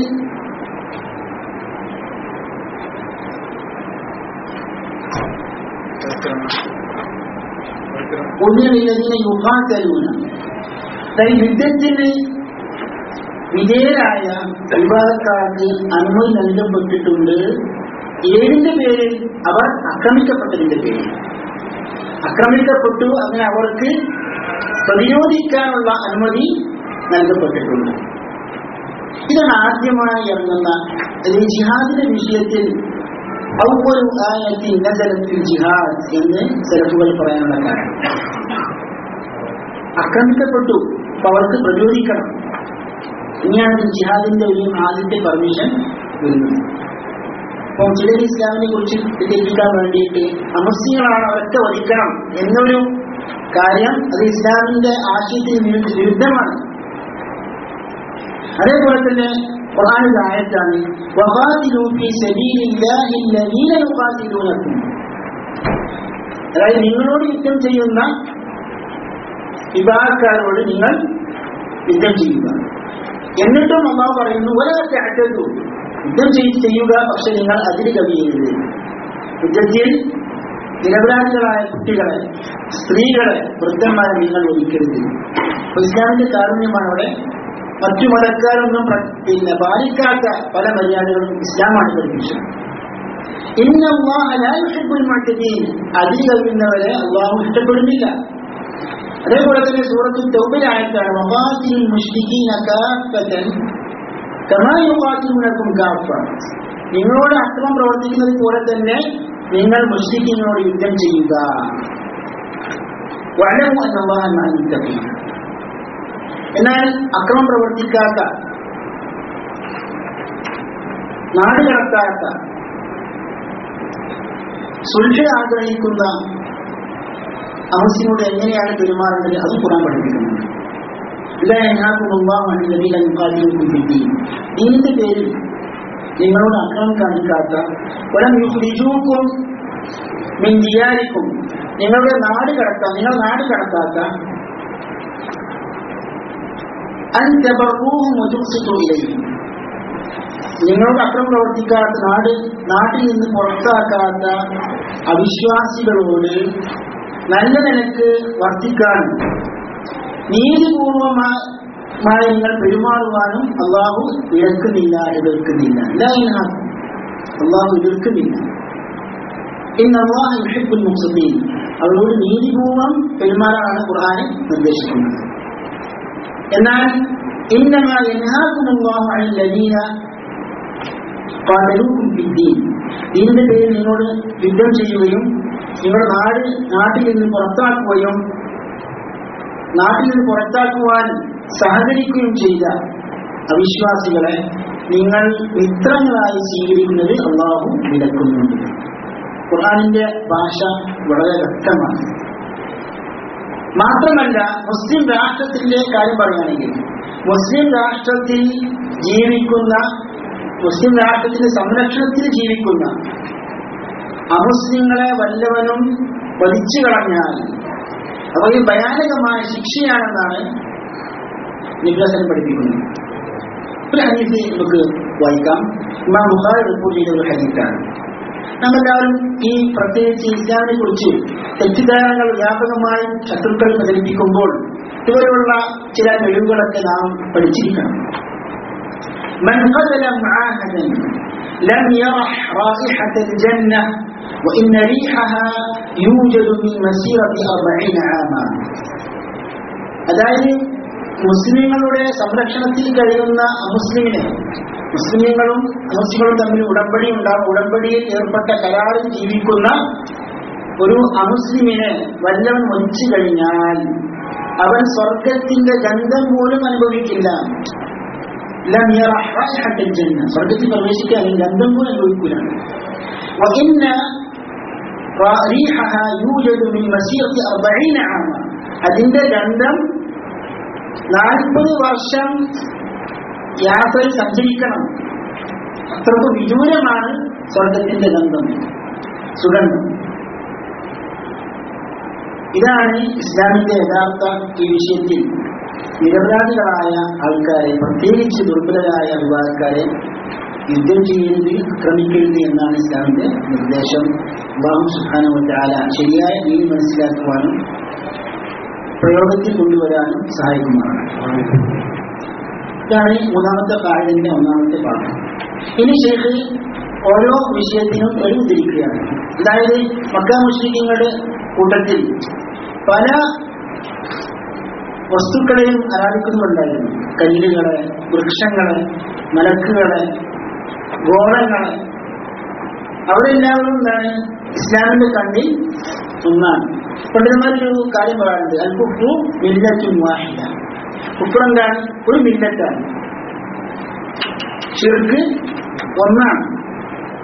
ഒന്നിനതിനെ യുഹാത്തലൂന അതായത് യുദ്ധത്തിന് വിധേയരായ വിവാഹക്കാർക്ക് അനുമതി നൽകപ്പെട്ടിട്ടുണ്ട് ഏതിന്റെ പേരിൽ അവർ ആക്രമിക്കപ്പെട്ടതിന്റെ പേരിൽ ആക്രമിക്കപ്പെട്ടു അങ്ങനെ അവർക്ക് പ്രതിരോധിക്കാനുള്ള അനുമതി നൽകപ്പെട്ടിട്ടുണ്ട് ഇതാണ് ആദ്യമായി ഇറങ്ങുന്ന അല്ലെങ്കിൽ ജിഹാദിന്റെ വിഷയത്തിൽ ഔവലു ആയത്തിൽ നസലത്തിൽ ജിഹാദ് എന്ന് സെലഫുകൾ പറയാനുള്ള കാരണം ആക്രമിക്കപ്പെട്ടു അപ്പൊ അവർക്ക് പ്രതിരോധിക്കണം ഇനിയാണ് ജിഹാദിന്റെ ഒരു ആദ്യത്തെ പെർമിഷൻ വരുന്നത് അപ്പോൾ ചിലർ ഇസ്ലാമിനെ കുറിച്ച് തെറ്റിക്കാൻ വേണ്ടിയിട്ട് അമുസ്ലിങ്ങളാണ് അവരൊക്കെ വധിക്കണം എന്നൊരു കാര്യം അത് ഇസ്ലാമിന്റെ ആശയത്തിന് വിരു- വിരുദ്ധമാണ് അതേപോലെ തന്നെ ഖുർആനിലെ ആയത്താണ് വഖാതിലൂ ഫീ സബീലില്ലാഹി അല്ലദീന യുഖാതിലൂനക്കും അതായത് നിങ്ങളോട് യുദ്ധം ചെയ്യുന്ന വിഭാഗക്കാരോട് നിങ്ങൾ യുദ്ധം ചെയ്യുക എന്നിട്ടും അള്ളാഹു പറയുന്നു ഒരാൾക്ക് അറ്റത്തു യുദ്ധം ചെയ്ത് ചെയ്യുക പക്ഷെ നിങ്ങൾ അതിര് കവിയരുത് യുദ്ധത്തിൽ നിരപരാധികളായ കുട്ടികളെ സ്ത്രീകളെ വൃദ്ധന്മാരെ നിങ്ങൾ ഒരിക്കരുത് അപ്പൊ ഇസ്ലാമിന്റെ കാരുണ്യമാണ് അവിടെ മറ്റു മതക്കാരൊന്നും പ്ര- പിന്നെ പാലിക്കാത്ത പല മര്യാദകളും ഇസ്ലാമാണ് പഠിപ്പിച്ചത് ഇന്ന അള്ളാഹ ലാ യുഹിബ്ബുൽ മുഅ്തദീൻ അതിര് കവിയുന്നവരെ അള്ളാഹു ഇഷ്ടപ്പെടുന്നില്ല അതേപോലെ തന്നെ സൂറത്തിൽ തൗബയിലായിട്ടാണ് വഖാതിലുൽ മുശ്രിക്കീന കാഫത്തൻ കമാ യുഖാതിലൂനക്കും കാഫ നിങ്ങളോട് അക്രമം പ്രവർത്തിക്കുന്നത് പോലെ തന്നെ നിങ്ങൾ മുശ്രിക്കിനോട് യുദ്ധം ചെയ്യുക വഅലമു അന്നല്ലാഹ മഅൽ മുത്തഖീൻ എന്നാൽ അക്രമം പ്രവർത്തിക്കാത്ത നാട് കടത്താത്ത സുൽഹ ആഗ്രഹിക്കുന്ന അമുസ്ലിനോട് എങ്ങനെയാണ് പെരുമാറേണ്ടത് അതും ഖുറാൻ പഠിപ്പിക്കുന്നുണ്ട് ഇല്ല ദീനിന്റെ പേരിൽ നിങ്ങളോട് അക്രമം കാണിക്കാത്ത വലം യുഖ്രിജൂക്കും മിൻ ദിയാരിക്കും നിങ്ങളുടെ നാട് കടത്താൻ നിങ്ങൾ നാട് കടത്താത്ത അൻ തബറൂഹും വതുഖ്സിതു ഇലൈഹിം നിങ്ങളോട് അക്രമം പ്രവർത്തിക്കാത്ത നാട് നാട്ടിൽ നിന്ന് പുറത്താക്കാത്ത അവിശ്വാസികളോട് നല്ല നിലക്ക് വർത്തിക്കാനും നീതിപൂർവമായി നിങ്ങൾ പെരുമാറുവാനും അള്ളാഹു വിലക്കുന്നില്ല എതിർക്കുന്നില്ല ലാ യൻഹാക്കും. അള്ളാഹു എതിർക്കുന്നില്ല ഇന്ന് അള്ളാഹു യുഹിബ്ബുൽ മുഖ്സിതീൻ അവരോട് നീതിപൂർവം പെരുമാറാനാണ് ഖുർആൻ നിർദ്ദേശിക്കുന്നത് എന്നാൽ ഇന്നമാ യൻഹാക്കും അള്ളാഹു അനിൽ ലദീന ഖാതലൂക്കും ഫിദ്ദീൻ ദീനിന്റെ പേരിൽ നിങ്ങളോട് യുദ്ധം ചെയ്യുകയും നിങ്ങളുടെ നാട് നാട്ടിൽ നിന്ന് പുറത്താക്കുകയും നാട്ടിൽ നിന്ന് പുറത്താക്കുവാൻ സഹകരിക്കുകയും ചെയ്ത അവിശ്വാസികളെ നിങ്ങൾ മിത്രങ്ങളായി സ്വീകരിക്കുന്നത് അള്ളാഹു വിലക്കുന്നുണ്ട് ഖുർആാനിന്റെ ഭാഷ വളരെ വ്യക്തമാണ് മാത്രമല്ല മുസ്ലിം രാഷ്ട്രത്തിന്റെ കാര്യം പറയുകയാണെങ്കിൽ മുസ്ലിം രാഷ്ട്രത്തിൽ ജീവിക്കുന്ന മുസ്ലിം രാഷ്ട്രത്തിന്റെ സംരക്ഷണത്തിൽ ജീവിക്കുന്ന അമുസ്ലിങ്ങളെ വല്ലവനും വധിച്ചു കളഞ്ഞാൽ അവർ ഭയാനകമായ ശിക്ഷയാണെന്നാണ് നിബ്ലസൻ പഠിപ്പിക്കുന്നത് ഒരു ഹദീസ് നമുക്ക് വായിക്കാം ഇമാം ബുഖാരി റിപ്പോർട്ട് ചെയ്ത ഒരു ഹദീസാണ് നമ്മെല്ലാവരും ഈ പ്രത്യേകിച്ച് ഇസ്ലാമിനെ കുറിച്ച് തെറ്റിദ്ധാരണകൾ വ്യാപകമായി ശത്രുക്കൾ പ്രചരിപ്പിക്കുമ്പോൾ ഇതുപോലെയുള്ള ചില കഴിവുകളൊക്കെ നാം പഠിച്ചിരിക്കണം من قتل معاهدا لم يرح رائحة الجنة وإن ريحها يوجد من مسيرة أربعين عاما അതായത് മുസ്ലിങ്ങളുടെ സംരക്ഷണത്തിൽ കഴിയുന്ന അമുസ്ലിമിനെ മുസ്ലിങ്ങളും അമുസ്ലിങ്ങളും തമ്മിൽ ഉടമ്പടി ഉണ്ടാകും ഉടമ്പടിയിൽ ഏർപ്പെട്ട കരാറിൽ ജീവിക്കുന്ന ഒരു അമുസ്ലിമിനെ വല്ലവൻ വഹിച്ചു കഴിഞ്ഞാൽ അവൻ സ്വർഗത്തിന്റെ ഗന്ധം പോലും അനുഭവിക്കില്ല ലം യറഹ് റൈഹത്തൽ ജന്ന സ്വർഗത്തിൽ പ്രവേശിക്കാൻ ഗന്ധം പോലും അനുഭവിക്കില്ല وإن ريحها يوجد من مسيرة أربعين عاما അതിന്റെ ഗന്ധം നാൽപ്പത് വർഷം യാത്രയിൽ സഞ്ചരിക്കണം അത്രക്ക് വിദൂരമാണ് സ്വർഗത്തിന്റെ ഗന്ധം സുഗന്ധം ഇതാണ് ഇസ്ലാമിന്റെ യഥാർത്ഥ ഈ വിഷയത്തിൽ നിരപരാധികളായ ആൾക്കാരെ പ്രത്യേകിച്ച് ദുർബലരായ വിഭാഗക്കാരെ യുദ്ധം ചെയ്യരുത് ആക്രമിക്കരുത് എന്നാണ് ഇസ്ലാമിന്റെ നിർദ്ദേശം അള്ളാഹു സുഖാനുവറ്റാല ശരിയായ നീതി മനസ്സിലാക്കുവാനും പ്രയോഗത്തിൽ കൊണ്ടുവരാനും സഹായിക്കുന്നതാണ് ഇതാണ് മൂന്നാമത്തെ കാഴ്ചന്റെ ഒന്നാമത്തെ ഭാഗം ഇനി ശേഖ് ഓരോ വിഷയത്തിനും എഴുതിരിക്കുകയാണ് അതായത് മക്ക മുസ്ലിങ്ങളുടെ കൂട്ടത്തിൽ പല വസ്തുക്കളെയും ആരാധിക്കുന്നുണ്ടായിരുന്നു കല്ലുകളെ വൃക്ഷങ്ങളെ മലക്കുകളെ ഗോളങ്ങളെ അവരെല്ലാവരും എന്താണ് ഇസ്ലാമിന്റെ കണ്ണിൽ ഒന്നാണ് പണ്ഡിതന്മാരൊരു കാര്യം പറയാറുണ്ട് അൽ കുഫു മില്ലത്തും വാഹിദ കുഫർ എന്താണ് ഒരു മില്ലത്താണ് ഷിർക്ക് ഒന്നാണ്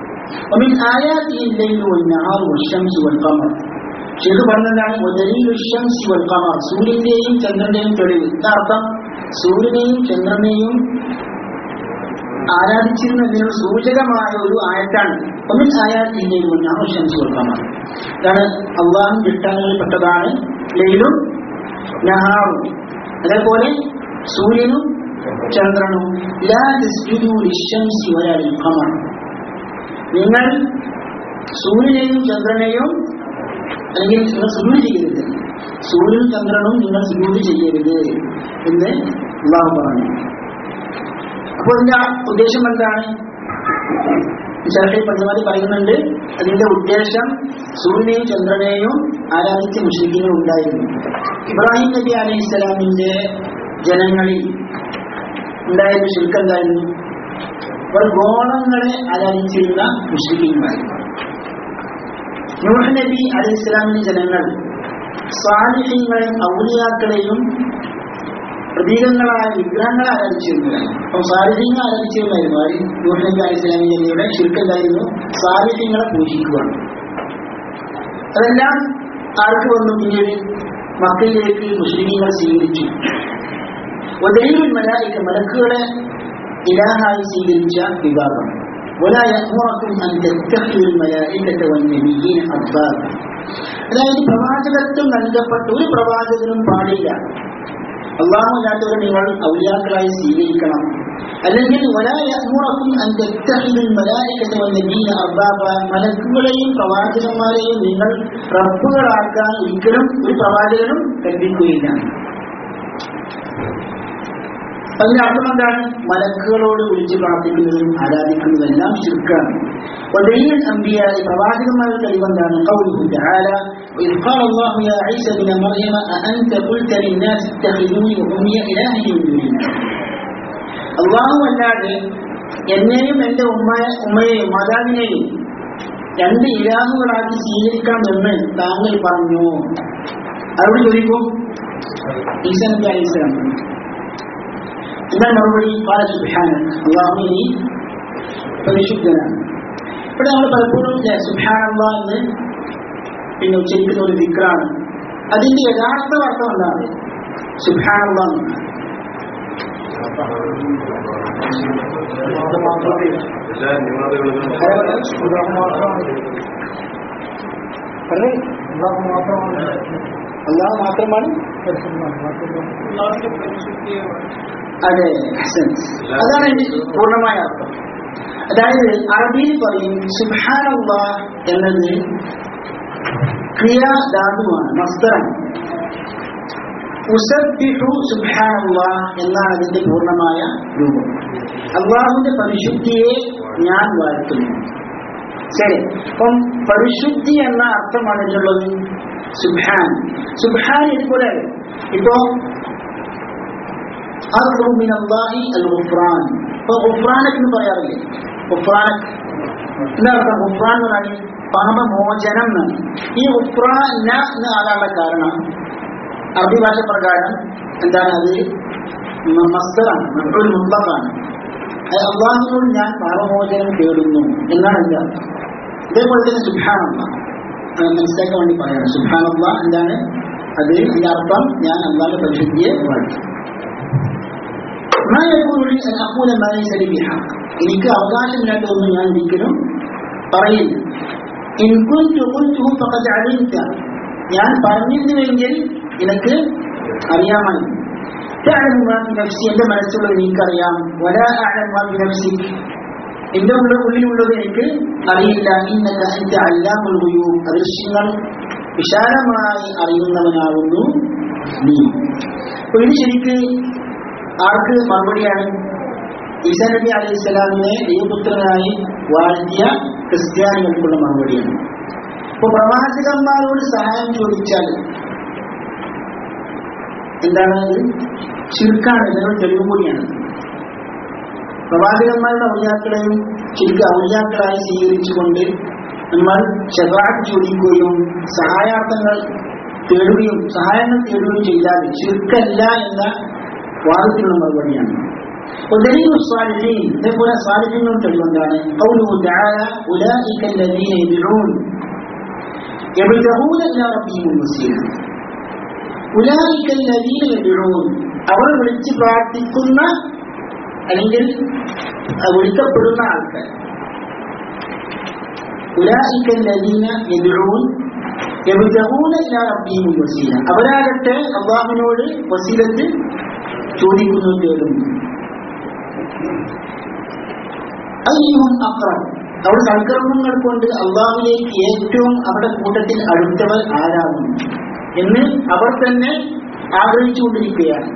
ومن آياته الليل والنهار والشمس والقمر ഷെയ്ഖ് പറഞ്ഞതാണ് "വദലീലു الشمس والقمر സൂര്യന്റെയും ചന്ദ്രന്റെയും തെളിവ് അർത്ഥം സൂര്യനെയും ചന്ദ്രനെയും ആരാധിച്ചിരുന്നതിനുള്ള സൂചകമായ ഒരു ആയത്താണ് ഒന്നിൽ ആയാത്തിന്റെ ഷംസ് കൊടുക്കാമാണ് ഇതാണ് അള്ളാഹു വിട്ടങ്ങളിൽപ്പെട്ടതാണ് ലൈലും നഹാറും അതേപോലെ സൂര്യനും ചന്ദ്രനും ലാ തസ്ജുദു ലിശ്ശംസി വലാ ലിൽഖമർ നിങ്ങൾ സൂര്യനെയും ചന്ദ്രനെയും അല്ലെങ്കിൽ നിങ്ങൾ സുജൂത് ചെയ്യരുത് സൂര്യനും ചന്ദ്രനും നിങ്ങൾ സുജൂത് ചെയ്യരുത് എന്ന് അള്ളാഹു പറഞ്ഞു അപ്പോൾ ഇതിന്റെ ഉദ്ദേശം എന്താണ് ഷർഹി പഞ്ചമാതി പറയുന്നുണ്ട് അതിന്റെ ഉദ്ദേശം സൂര്യനെയും ചന്ദ്രനെയും ആരാധിച്ച മുസ്ലിങ്ങൾ ഉണ്ടായിരുന്നു ഇബ്രാഹിം നബി അലൈഹി ഇസ്ലാമിന്റെ ജനങ്ങളിൽ ഉണ്ടായിരുന്ന ശുൽക്കം എന്തായിരുന്നു അവർ ഗോളങ്ങളെ ആരാധിച്ചിരുന്ന മുസ്ലിങ്ങളായിരുന്നു നൂഹ് നബി അലൈഹി ഇസ്ലാമിന്റെ ജനങ്ങൾ സ്വാലിഹ്യങ്ങളെയും ഔലിയാക്കളെയും പ്രതീകങ്ങളായ വിഗ്രഹങ്ങളെ ആരാധിച്ചിരുന്നതാണ് അപ്പം സാരിഹ്യങ്ങൾ ആരാധിച്ചിരുന്നായിരുന്നു ആര് നൂഹ് നബി അലൈഹി ഇസ്ലാമി ജനയുടെ ശുൽക്കെന്തായിരുന്നു സാരിഹ്യങ്ങളെ പൂജിക്കുക അതെല്ലാം ആർക്ക് വന്നു പിന്നീട് മക്കയിലേക്ക് മുസ്ലിമീങ്ങൾ സ്വീകരിച്ചു ഒതൈരുൽ മലായിക്ക മലക്കുകളെ ഇലാഹായി സ്വീകരിച്ച വിഭാഗം ولا يأمركم أن تتخذوا الملائكة والنبيين أربابا അതായത് പ്രവാചകത്വം നൽകപ്പെട്ട ഒരു പ്രവാചകനും പാടില്ല അള്ളാഹു അല്ലാത്തവരെ നിങ്ങൾ ഔലിയാക്കളായി സ്വീകരിക്കണം അല്ലെങ്കിൽ വലായമുറക്കും മലക്കുകളെയും പ്രവാചകന്മാരെയും നിങ്ങൾ റബ്ബുകളാക്കാൻ ഒരിക്കലും ഒരു പ്രവാചകനും കൽപ്പിക്കുകയില്ല അതിന്റെ അർത്ഥം എന്താണ് മലക്കുകളോട് വിളിച്ച് പ്രാർത്ഥിക്കുന്നതും ആരാധിക്കുന്നതും എല്ലാം ചുരുക്കാണ് ودليل الأنبياء പ്രവാചകന്മാരുടെ തെളിവെന്താണ് قوله تعالى وإذ قال الله يا عيسى ابن مريم أأنت قلت للناس اتخذوني وأمي إلهين من دون الله അള്ളാഹു അല്ലാതെ എന്നെയും എന്റെ ഉമ്മയെ ഉമ്മയെയും മാതാവിനെയും രണ്ട് ഇലാഹുകളാക്കി സ്വീകരിക്കാമെന്ന് താങ്കൾ പറഞ്ഞു അവരോട് ചോദിക്കും ഈസാ നബി അലൈഹി സ്വലാം എന്നാൽ മറുപടി പാല സുബാന അള്ളാഹു നീ പരിശുദ്ധനാണ് ഇവിടെ നമ്മൾ പലപ്പോഴും സുബാനല്ല എന്ന് പിന്നെ ഉച്ചരിക്കുന്ന ഒരു വിക്രാണ് അതിന്റെ യഥാർത്ഥ അർത്ഥം എന്താണ് സുബാനല്ല എന്നാണ് എല്ലാ ന്യൂനതകളിലും അള്ളാഹു മാത്രമാണ് അതെ ഹസൻ. അതാണ് ഇതിന്റെ പൂർണ്ണമായ അർത്ഥം അതായത് അറബിയിൽ പറയും സുബാനുള്ള എന്നത് ക്രിയാധാതുവാണ് മസ്തറാണ് ഉസബ്ബിഹു സുബ്ഹാനല്ല എന്നാണ് അതിന്റെ പൂർണ്ണമായ രൂപം അള്ളാഹുവിന്റെ പരിശുദ്ധിയെ ഞാൻ വാഴ്ത്തുന്നു ശരി അപ്പം പരിശുദ്ധി എന്ന അർത്ഥമാണ് ഇതിനുള്ളത് സുബ്ഹാൻ സുബ്ഹാൻ ഇതുപോലെ ഇപ്പോ അർഹു മിൻ അല്ലാഹി അൽ ഗുഫ്രാൻ ഇപ്പൊ ഗുഫ്രാനക്ക് എന്ന് പറയാറില്ലേ ഗുഫ്രാനക്ക് എന്താ അർത്ഥം ഗുഫ്രാൻ എന്ന് പറഞ്ഞാൽ പാപമോചനം എന്നാണ് ഈ ഗുഫ്രാൻ എന്ന് ആകാനുള്ള കാരണം അറബി ഭാഷ പ്രകാരം എന്താണ് അത് മ- മസ്ദറാണ് മഫ്ഊൽ മുത്ലഖാണ് അത് അള്ളാഹുവിനോട് ഞാൻ പാപമോചനം തേടുന്നു എന്നാണ് എന്റെ അർത്ഥം ഇതേപോലെ തന്നെ സുബാനല്ല മനസ്സിലാക്കാൻ വേണ്ടി പറയണം സുബാനല്ല എന്താണ് അത് എന്റെ അർത്ഥം ഞാൻ അള്ളാഹുടെ പരിശുദ്ധിയെ വാഴ്ത്തും ما يكون لي أن أقول ما ليس لي بحق എനിക്ക് അവകാശമില്ലാത്തതൊന്നും ഞാൻ ഒരിക്കലും പറയില്ല ഇൻ കുൻതു ഖുൽതുഹു ഫഖദ് അലിംത ഞാൻ പറഞ്ഞിരുന്നുവെങ്കിൽ നിനക്ക് അറിയാമായിരുന്നു تعلم ما في نفسي എന്റെ മനസ്സിലുള്ളത് എനിക്കറിയാം ولا أعلم ما في نفسك എന്റെ ഉള്ള ഉള്ളിലുള്ളത് എനിക്ക് അറിയില്ല ഇന്നക അൻത അല്ലാമുൽ ഗുയൂബ് അദൃശ്യങ്ങൾ വിശാലമായി അറിയുന്നവനാകുന്നു നീ അപ്പൊ ഇത് ശരിക്ക് ആർക്ക് മറുപടിയാണ് ഈസാ നബി അലൈഹി സ്വലാമിനെ ദൈവപുത്രനായി വാഴ്ത്തിയ ക്രിസ്ത്യാനികൾക്കുള്ള മറുപടിയാണ് അപ്പൊ പ്രവാചകന്മാരോട് സഹായം ചോദിച്ചാൽ എന്താണ് അത് ചുരുക്കാണ് ഇതിനൊരു തെളിവ് കൂടിയാണ് പ്രവാചകന്മാരുടെ ഔലിയാക്കളെയും ശരിക്കും ഔലിയാക്കളായി സ്വീകരിച്ചുകൊണ്ട് നമ്മൾ ഷെഫാറ്റ് ചോദിക്കുകയും സഹായാർത്ഥങ്ങൾ തേടുകയും സഹായങ്ങൾ തേടുകയും ചെയ്താൽ ചുരുക്കല്ല എന്ന വാദത്തിനുള്ള മറുപടിയാണ് ودليل الصالحين تقول الصالحين من تلوندان قوله تعالى أولئك الذين يدعون يبتغون إلى ربهم الوسيلة أولئك الذين يدعون അവർ വിളിച്ച് പ്രാർത്ഥിക്കുന്ന അല്ലെങ്കിൽ വിളിക്കപ്പെടുന്ന ആൾക്കാർ أولئك الذين يدعون يبتغون إلى ربهم الوسيلة അവരാകട്ടെ അള്ളാഹുവിനോട് വസീലത്ത് ചോദിക്കുന്നു തേടുന്നു അയ്യും അക്രം അവർ സൽക്കർമ്മങ്ങൾ കൊണ്ട് അള്ളാഹുലേക്ക് ഏറ്റവും അവരുടെ കൂട്ടത്തിൽ അടുത്തവർ ആരാകുന്നു എന്ന് അവർ തന്നെ ആഗ്രഹിച്ചുകൊണ്ടിരിക്കുകയാണ്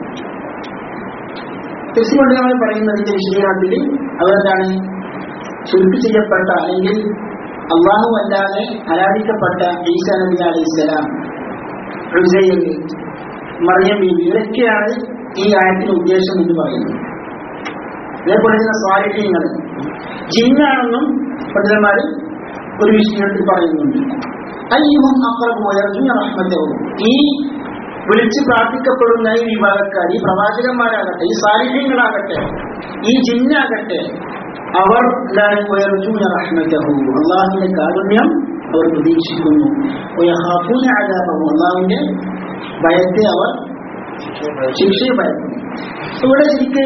കൊണ്ട് നമ്മൾ പറയുന്നതിന്റെ വിശദീകരണത്തിൽ അവരെന്താണ് ചുരുക്ക് ചെയ്യപ്പെട്ട അല്ലെങ്കിൽ അള്ളാഹു അല്ലാതെ ആരാധിക്കപ്പെട്ട ഈസ നബി അലൈഹിസ്സലാം ഹുസൈൻ മറിയം ബീവി ഇവരൊക്കെയാണ് ഈ ആയത്തിന്റെ ഉദ്ദേശം എന്ന് പറയുന്നത് ഇതേപോലെ തന്നെ സ്വാലിഹ്യങ്ങൾ ജിന്നാണെന്നും പണ്ഡിതന്മാർ ഒരു വിഷയത്തിൽ പറയുന്നുണ്ട് അയ്യവും അപ്പുറം റഹ്മത്തവും ഈ വിളിച്ച് പ്രാർത്ഥിക്കപ്പെടുന്ന ഈ വിഭാഗക്കാർ ഈ പ്രവാചകന്മാരാകട്ടെ ഈ സാലിഹ്യങ്ങളാകട്ടെ ഈ ജിന്നാകട്ടെ അവർ എന്താണ് ഉയർജൂന റഹ്മത്തഹു അള്ളാഹുവിന്റെ കാരുണ്യം അവർ പ്രതീക്ഷിക്കുന്നു ഉയഹാഫൂന അജാബഹു അള്ളാഹുവിന്റെ ഭയത്തെ അവർ ശിക്ഷയെ ഭയക്കുന്നു ഇവിടെ ശരിക്ക്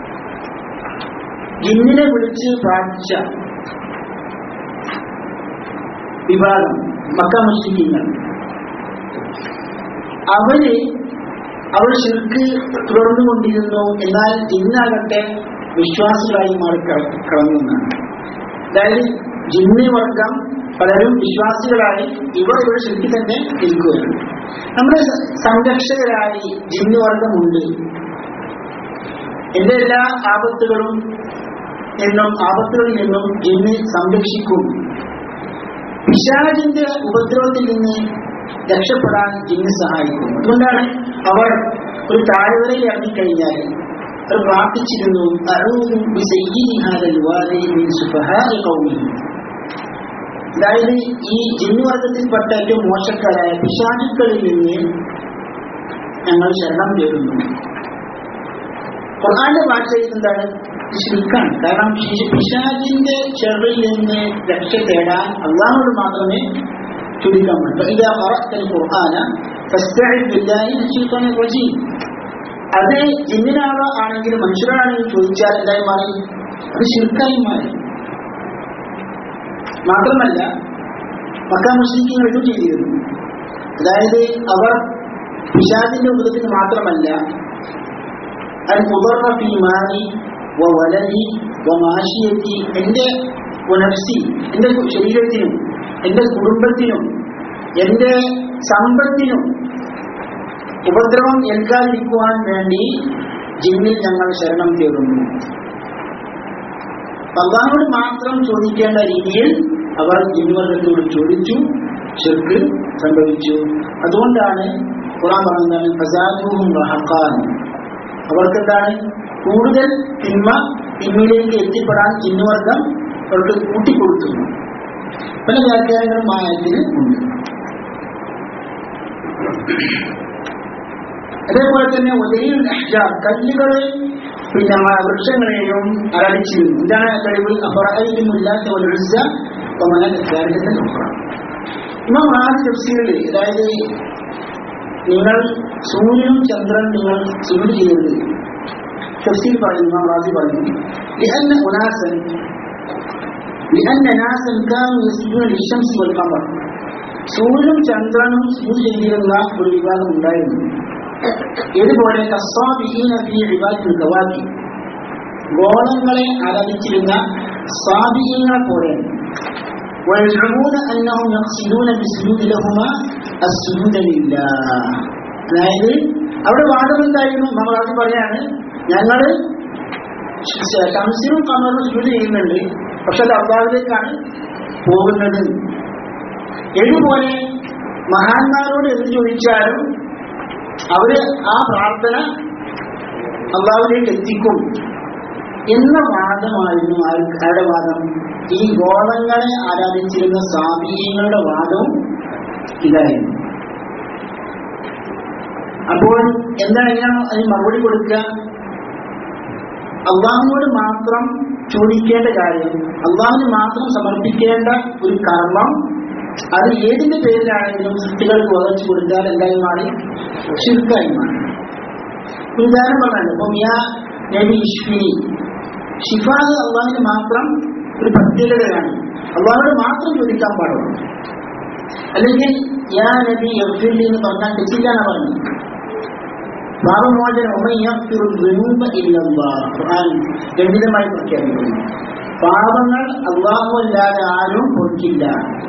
ജിന്നിനെ വിളിച്ച് പ്രാർത്ഥിച്ച വിഭാഗം മക്ക മുസ്ലിങ്ങൾ അവര് അവർ ശിർക്ക് തുടർന്നുകൊണ്ടിരുന്നു എന്നാൽ ഇന്നാകട്ടെ വിശ്വാസികളായി മാറി കളഞ്ഞുന്നാണ് അതായത് ജിന്നി വർഗം പലരും വിശ്വാസികളായി ഇവർ ഇവിടെ ശരിക്കും തന്നെ നിൽക്കുകയാണ് നമ്മുടെ സംരക്ഷകരായി ജിന്നി വർഗമുണ്ട് എന്റെ എല്ലാ ആപത്തുകളും എന്നും ആപത്തുകളിൽ നിന്നും ജിന്ന് സംരക്ഷിക്കും പിശാചിന്റെ ഉപദ്രവത്തിൽ നിന്ന് രക്ഷപ്പെടാൻ ജിന്ന് സഹായിക്കും അതുകൊണ്ടാണ് അവർ ഒരു താഴ്വരയിൽ ഇറങ്ങിക്കഴിഞ്ഞാൽ അവർ പ്രാർത്ഥിച്ചിരുന്നു അതായത് ഈ ജിന്നുവർഗത്തിൽപ്പെട്ട ഏറ്റവും മോശക്കാരായ പിശാചുക്കളിൽ നിന്ന് ഞങ്ങൾ ശരണം തേടുന്നു ഖുർആന്റെ ഭാഷയിൽ എന്താണ് ശിൽക്കാണ് കാരണം പിശാജിന്റെ ചെറിൽ നിന്ന് രക്ഷ തേടാൻ അള്ളാഹോട് മാത്രമേ ചുരുക്കാൻ പറ്റൂ ഇതാ പറത്തൽ ഖുർആന അത് ജിന്നിനാണോ ആണെങ്കിലും മനുഷ്യരാണെങ്കിലും ചോദിച്ചാൽ എന്തായി മാറി അത് ശിൽക്കായി മാറി മാത്രമല്ല മക്ക മുസ്ലിങ്ങൾ ഇത് ചെയ്തിരുന്നു അതായത് അവർ പിശാജിന്റെ ഉപതത്തിന് മാത്രമല്ല المضر في مالي وولدي وماشيتي എന്റെ നഫ്സി എന്റെ ശരീരത്തിനും എന്റെ കുടുംബത്തിനും എന്റെ സമ്പത്തിനും ഉപദ്രവം ഏൽക്കാതിരിക്കുവാൻ വേണ്ടി ജിന്നിൽ ഞങ്ങൾ ശരണം തേടുന്നു അള്ളാഹോട് മാത്രം ചോദിക്കേണ്ട രീതിയിൽ അവർ ജിൻവർഗത്തോട് ചോദിച്ചു ചെറുക്ക് സംഭവിച്ചു അതുകൊണ്ടാണ് ഖുറാൻ പറയുന്നതാണ് ഫസാദുഹും റഹഖാനും അവർക്കെന്താണ് കൂടുതൽ തിന്മ തിന്മയിലേക്ക് എത്തിപ്പെടാൻ ചിന്നുവർഗം അവർക്ക് കൂട്ടിക്കൊടുക്കുന്നു പല വ്യാഖ്യാനങ്ങളും ആയതിന് ഉണ്ട് അതേപോലെ തന്നെ ഉദയിൽ അഹ്ജാർ കല്ലുകളെ പിന്നെ വൃക്ഷങ്ങളെയും അരടിച്ചിരുന്നു എന്താണ് കഴിവ് അപറായില്ലാത്ത ഒരു ഇമാം ആദ്യ തഫ്സീറിൽ അതായത് നിങ്ങൾ സൂര്യനും ചന്ദ്രൻ നിങ്ങൾ സുരുട് ചെയ്യരുത് തഫ്സീർ പറയുന്നു ഇമാം റാസി പറയുന്നു لأن أناسا لأن ناسا كانوا يسجدون للشمس والقمر സൂര്യനും ചന്ദ്രനും സുജൂദ് ചെയ്തിരുന്ന ഒരു വിഭാഗം ഉണ്ടായിരുന്നു ഇതുപോലെ കസ്വാബിഹീന ഫീ ഇബാദത്തിൽ കവാക്കി ഗോളങ്ങളെ ആരാധിച്ചിരുന്ന സ്വാബിഹീങ്ങളെ പോലെ ويزعمون أنهم يقصدون بالسجود لهما السجود لله അതായത് അവിടെ വാദം എന്തായിരുന്നു നമ്മൾ അത് പറയാണ് ഞങ്ങള് ഷംസിനും കമറും സുജൂദ് ചെയ്യുന്നുണ്ട് പക്ഷെ അത് അള്ളാഹിലേക്കാണ് പോകുന്നത് ഇതുപോലെ മഹാന്മാരോട് എന്ത് ചോദിച്ചാലും അവര് ആ പ്രാർത്ഥന അള്ളാഹുലേക്ക് എത്തിക്കും എന്ന വാദമായിരുന്നു ആരുടെ വാദം ഈ ഗോളങ്ങളെ ആരാധിച്ചിരുന്ന സ്വാമീയങ്ങളുടെ വാദവും ഇതായിരുന്നു അപ്പോൾ എന്താണ് എങ്ങനെ അതിന് മറുപടി കൊടുക്കുക അള്ളാഹുവിനോട് മാത്രം ചോദിക്കേണ്ട കാര്യം അള്ളാഹുവിന് മാത്രം സമർപ്പിക്കേണ്ട ഒരു കർമ്മം അത് ഏതിന്റെ പേരിലാണെങ്കിലും സൃഷ്ടികൾക്ക് ഉറച്ചു കൊടുത്താൽ എന്തായി മാറി ശിർക്കായി മാറി ഒരു ഉദാഹരണം പറഞ്ഞല്ലോ ഇപ്പം യാ നബി ഇഷ്ഫിനി ഷിഫാദ് അള്ളാഹിന് മാത്രം ഒരു പ്രത്യേകതയാണ് അള്ളാഹിനോട് മാത്രം ചോദിക്കാൻ പാടുള്ളൂ അല്ലെങ്കിൽ യാ നബി യഫ്ഫിർലി എന്ന് പറഞ്ഞാൽ തെറ്റില്ലാന്നാ പറഞ്ഞത് പാപമോചനം ഗണ്ഡിതമായി പ്രഖ്യാപിക്കുന്നു പാപങ്ങൾ അള്ളാഹു അല്ലാതെ ആരും പൊറുക്കില്ല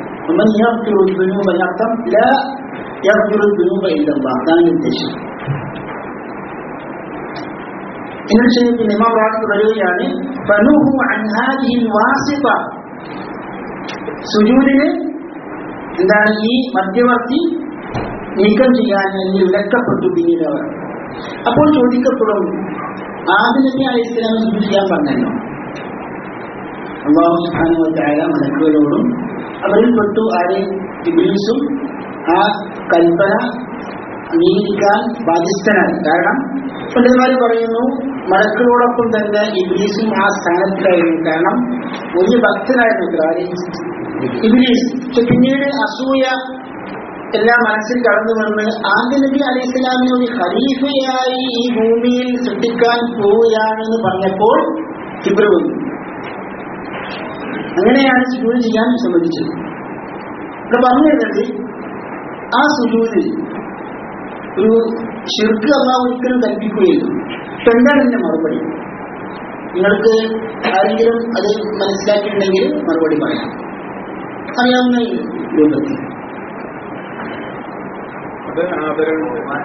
അർത്ഥം അതാണ് ഉദ്ദേശം എന്നിട്ട് ശരിക്കും ഇമാം റാഖി പറയുകയാണ് ഫനുഹു അൻ ഹാദിഹിൽ വാസിഫ സുജൂദിന് എന്താണ് ഈ മധ്യവർത്തി നീക്കം ചെയ്യാൻ വേണ്ടി വിലക്കപ്പെട്ടു പിന്നീട് അവർ അപ്പോൾ ചോദിക്കപ്പെടും ആദ്യ നബി അലൈഹി ഇസ്ലാം സുജൂദ് ചെയ്യാൻ പറഞ്ഞല്ലോ അള്ളാഹു സുബ്ഹാനഹു വ തആല മലക്കുകളോടും അവരിൽ പെട്ടു ആരെ ഇബ്ലീസും ആ കൽപ്പന അംഗീകരിക്കാൻ ബാധ്യസ്ഥനാണ് കാരണം പണ്ഡിതന്മാർ പറയുന്നു മലക്കളോടൊപ്പം തന്നെ ഇബ്ലീസും ആ സ്ഥാനത്തിലായിരുന്നു കാരണം വലിയ ഭക്തനായിരുന്നു ഇത്ര ആര് ഇബ്ലീസ് പക്ഷെ പിന്നീട് അസൂയ എല്ലാം മനസ്സിൽ കടന്നു വന്ന് ആദ്യ നബി അലൈഹി സ്വലാമിനെ ഒരു ഖലീഫയായി ഈ ഭൂമിയിൽ സൃഷ്ടിക്കാൻ പോവുകയാണെന്ന് പറഞ്ഞപ്പോൾ കിബ്ര വന്നു അങ്ങനെയാണ് സുജൂത് ചെയ്യാൻ സമ്മതിച്ചത് ഇവിടെ പറഞ്ഞു തരുന്നത് ആ സുജൂത് ഒരു ഷിർക്ക് അള്ളാഹ് ഒരിക്കലും കൽപ്പിക്കുകയില്ല ഇപ്പൊ എന്താണ് ഇതിന്റെ മറുപടി നിങ്ങൾക്ക് ആരെങ്കിലും അത് മനസ്സിലാക്കിയിട്ടുണ്ടെങ്കിൽ മറുപടി പറയാം അറിയാവുന്ന രൂപത്തിൽ അത് ആദരവ്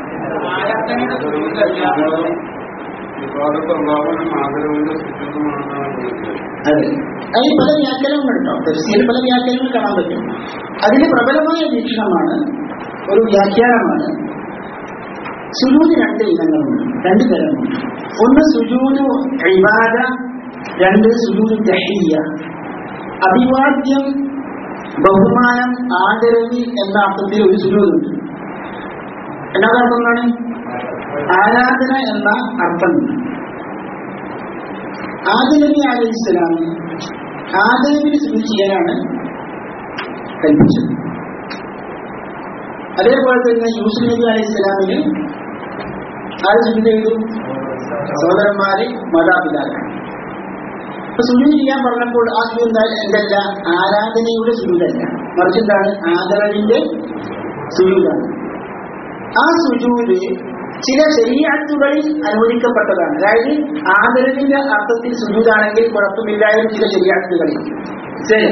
വിവാദത്ത് അള്ളാഹുവിനും ആദരവിന്റെ സുഖമാണെന്നാണ് വിളിക്കുന്നത് അതെ അതിൽ പല വ്യാഖ്യാനങ്ങളുണ്ടോ തഫ്സീൽ പല വ്യാഖ്യാനങ്ങൾ കാണാൻ പറ്റും അതിൽ പ്രബലമായ വീക്ഷണമാണ് ഒരു വ്യാഖ്യാനമാണ് സുജൂത് രണ്ട് ഇനങ്ങളുണ്ട് രണ്ട് തരമുണ്ട് ഒന്ന് സുജൂത് ഇബാദ രണ്ട് സുജൂത് തഹീയ അഭിവാദ്യം ബഹുമാനം ആദരവ് എന്ന അർത്ഥത്തിൽ ഒരു സുജൂതുണ്ട് രണ്ടാമത്തെ അർത്ഥം എന്താണ് ആരാധന എന്ന അർത്ഥമുണ്ട് ആദ്യ നബി അലൈഹി ഇസ്ലാം ആദരവിന് സുജൂത് ചെയ്യാനാണ് കൽപ്പിച്ചത് അതേപോലെ തന്നെ യൂസുഫ് നബി അലൈഹി ഇസ്ലാമിന് ആര് സുജൂത് ചെയ്തു സഹോദരന്മാര് മാതാപിതാക്കൾ അപ്പൊ സുജൂത് ചെയ്യാൻ പറഞ്ഞപ്പോൾ ആ സുജൂത് എന്താ എന്തല്ല ആരാധനയുടെ സുജൂതല്ല മറിച്ച് എന്താണ് ആദരവിന്റെ സുജൂതാണ് ആ സുജൂത് ചില ശരീരത്തുകളിൽ അനുവദിക്കപ്പെട്ടതാണ് അതായത് ആദരവിന്റെ അർത്ഥത്തിൽ സുജൂതാണെങ്കിൽ കുഴപ്പമില്ലായിരുന്നു ചില ശരീരത്തുകളിൽ ശരി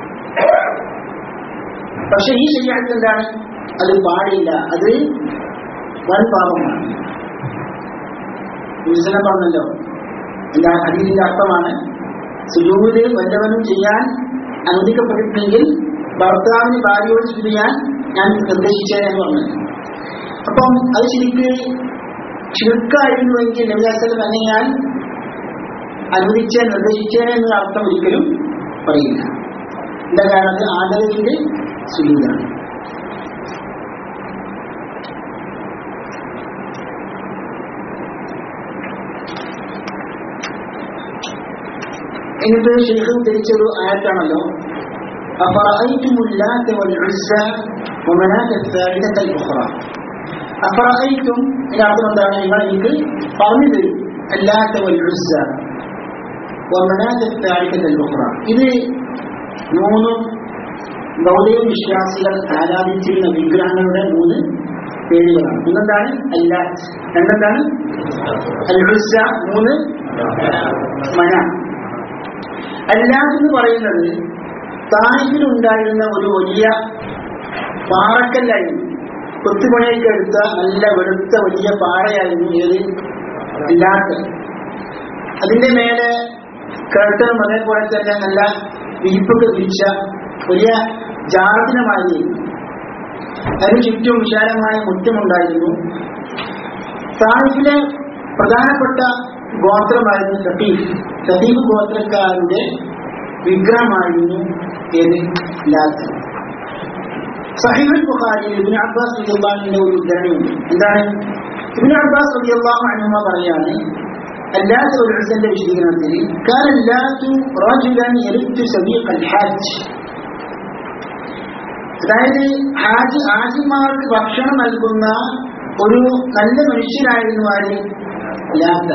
പക്ഷെ ഈ ശരീരത്തിൽ എന്താണ് അത് പാടില്ല അത് വൻ പാപമാണ് വിശനം പറഞ്ഞല്ലോ എന്താ അതിന്റെ അർത്ഥമാണ് സുജൂത് വല്ലവനും ചെയ്യാൻ അനുവദിക്കപ്പെട്ടിട്ടുണ്ടെങ്കിൽ ഭർത്താവിന് ഭാര്യയോട് സുജൂത് ചെയ്യാൻ ഞാൻ നിർദ്ദേശിച്ചതെന്ന് പറഞ്ഞത് അപ്പം അത് ശരിക്ക് ചുരുക്കായിരുന്നുവെങ്കിൽ നബിയാസലം തന്നെ ഞാൻ അനുവദിച്ച നിർദ്ദേശിച്ചേനെ എന്ന അർത്ഥം ഒരിക്കലും പറയില്ല എന്താ കാരണം അത് ആദരവിന്റെ സുജൂതാണ് എന്നിട്ട് ശേഖം തിരിച്ചൊരു ആയത്താണല്ലോ أفرأيتم اللات والعزى ومناة الثالثة الأخرى أفرأيتم إلى أعطنا എന്താണ് നിങ്ങൾ എനിക്ക് പറഞ്ഞു തരും اللات والعزى ومناة الثالثة الأخرى ഇത് മൂന്നും ഭൗതിക വിശ്വാസികൾ ആരാധിച്ചിരുന്ന വിഗ്രഹങ്ങളുടെ മൂന്ന് പേരുകളാണ് ഒന്നെന്താണ് അല്ലാത്ത് രണ്ടെന്താണ് അൽ ഉസ്സ മൂന്ന് മന അല്ലാത്ത് എന്ന് പറയുന്നത് താനിഫിലുണ്ടായിരുന്ന ഒരു വലിയ പാറക്കല്ലായിരുന്നു കൊത്തുപണിയൊക്കെ എടുത്ത നല്ല വെളുത്ത വലിയ പാറയായിരുന്നു ഏത് ഇല്ലാത്ത അതിന്റെ മേലെ കേട്ടനും അതേപോലെ തന്നെ നല്ല വിരിപ്പൊക്കെ വിരിച്ച വലിയ ജാർദിനമായിരുന്നു അതിന് ചുറ്റും വിശാലമായ മുറ്റമുണ്ടായിരുന്നു താനിഫിലെ പ്രധാനപ്പെട്ട ഗോത്രമായിരുന്നു സഫീഫ് സഫീഫ് ഗോത്രക്കാരുടെ വിഗ്രഹമായിരുന്നു ഏത് ലാത്ത് സഹീബുൽ ബുഖാരിയിൽ ഇബ്നു അബ്ബാസ് റളിയല്ലാഹുവിന്റെ ഒരു ഉദ്ധരണിയുണ്ട് എന്താണ് ഇബ്നു അബ്ബാസ് റളിയല്ലാഹു അൻഹുമ പറയാണ് അല്ലാത്ത ഒരു ഹുസന്റെ വിശദീകരണത്തിൽ കാലല്ലാത്തു റജുലൻ യരുത്തു സബീഖ് അൽ ഹാജ് അതായത് ഹാജി ഹാജിമാർക്ക് ഭക്ഷണം നൽകുന്ന ഒരു നല്ല മനുഷ്യനായിരുന്നു ആര് ലാത്ത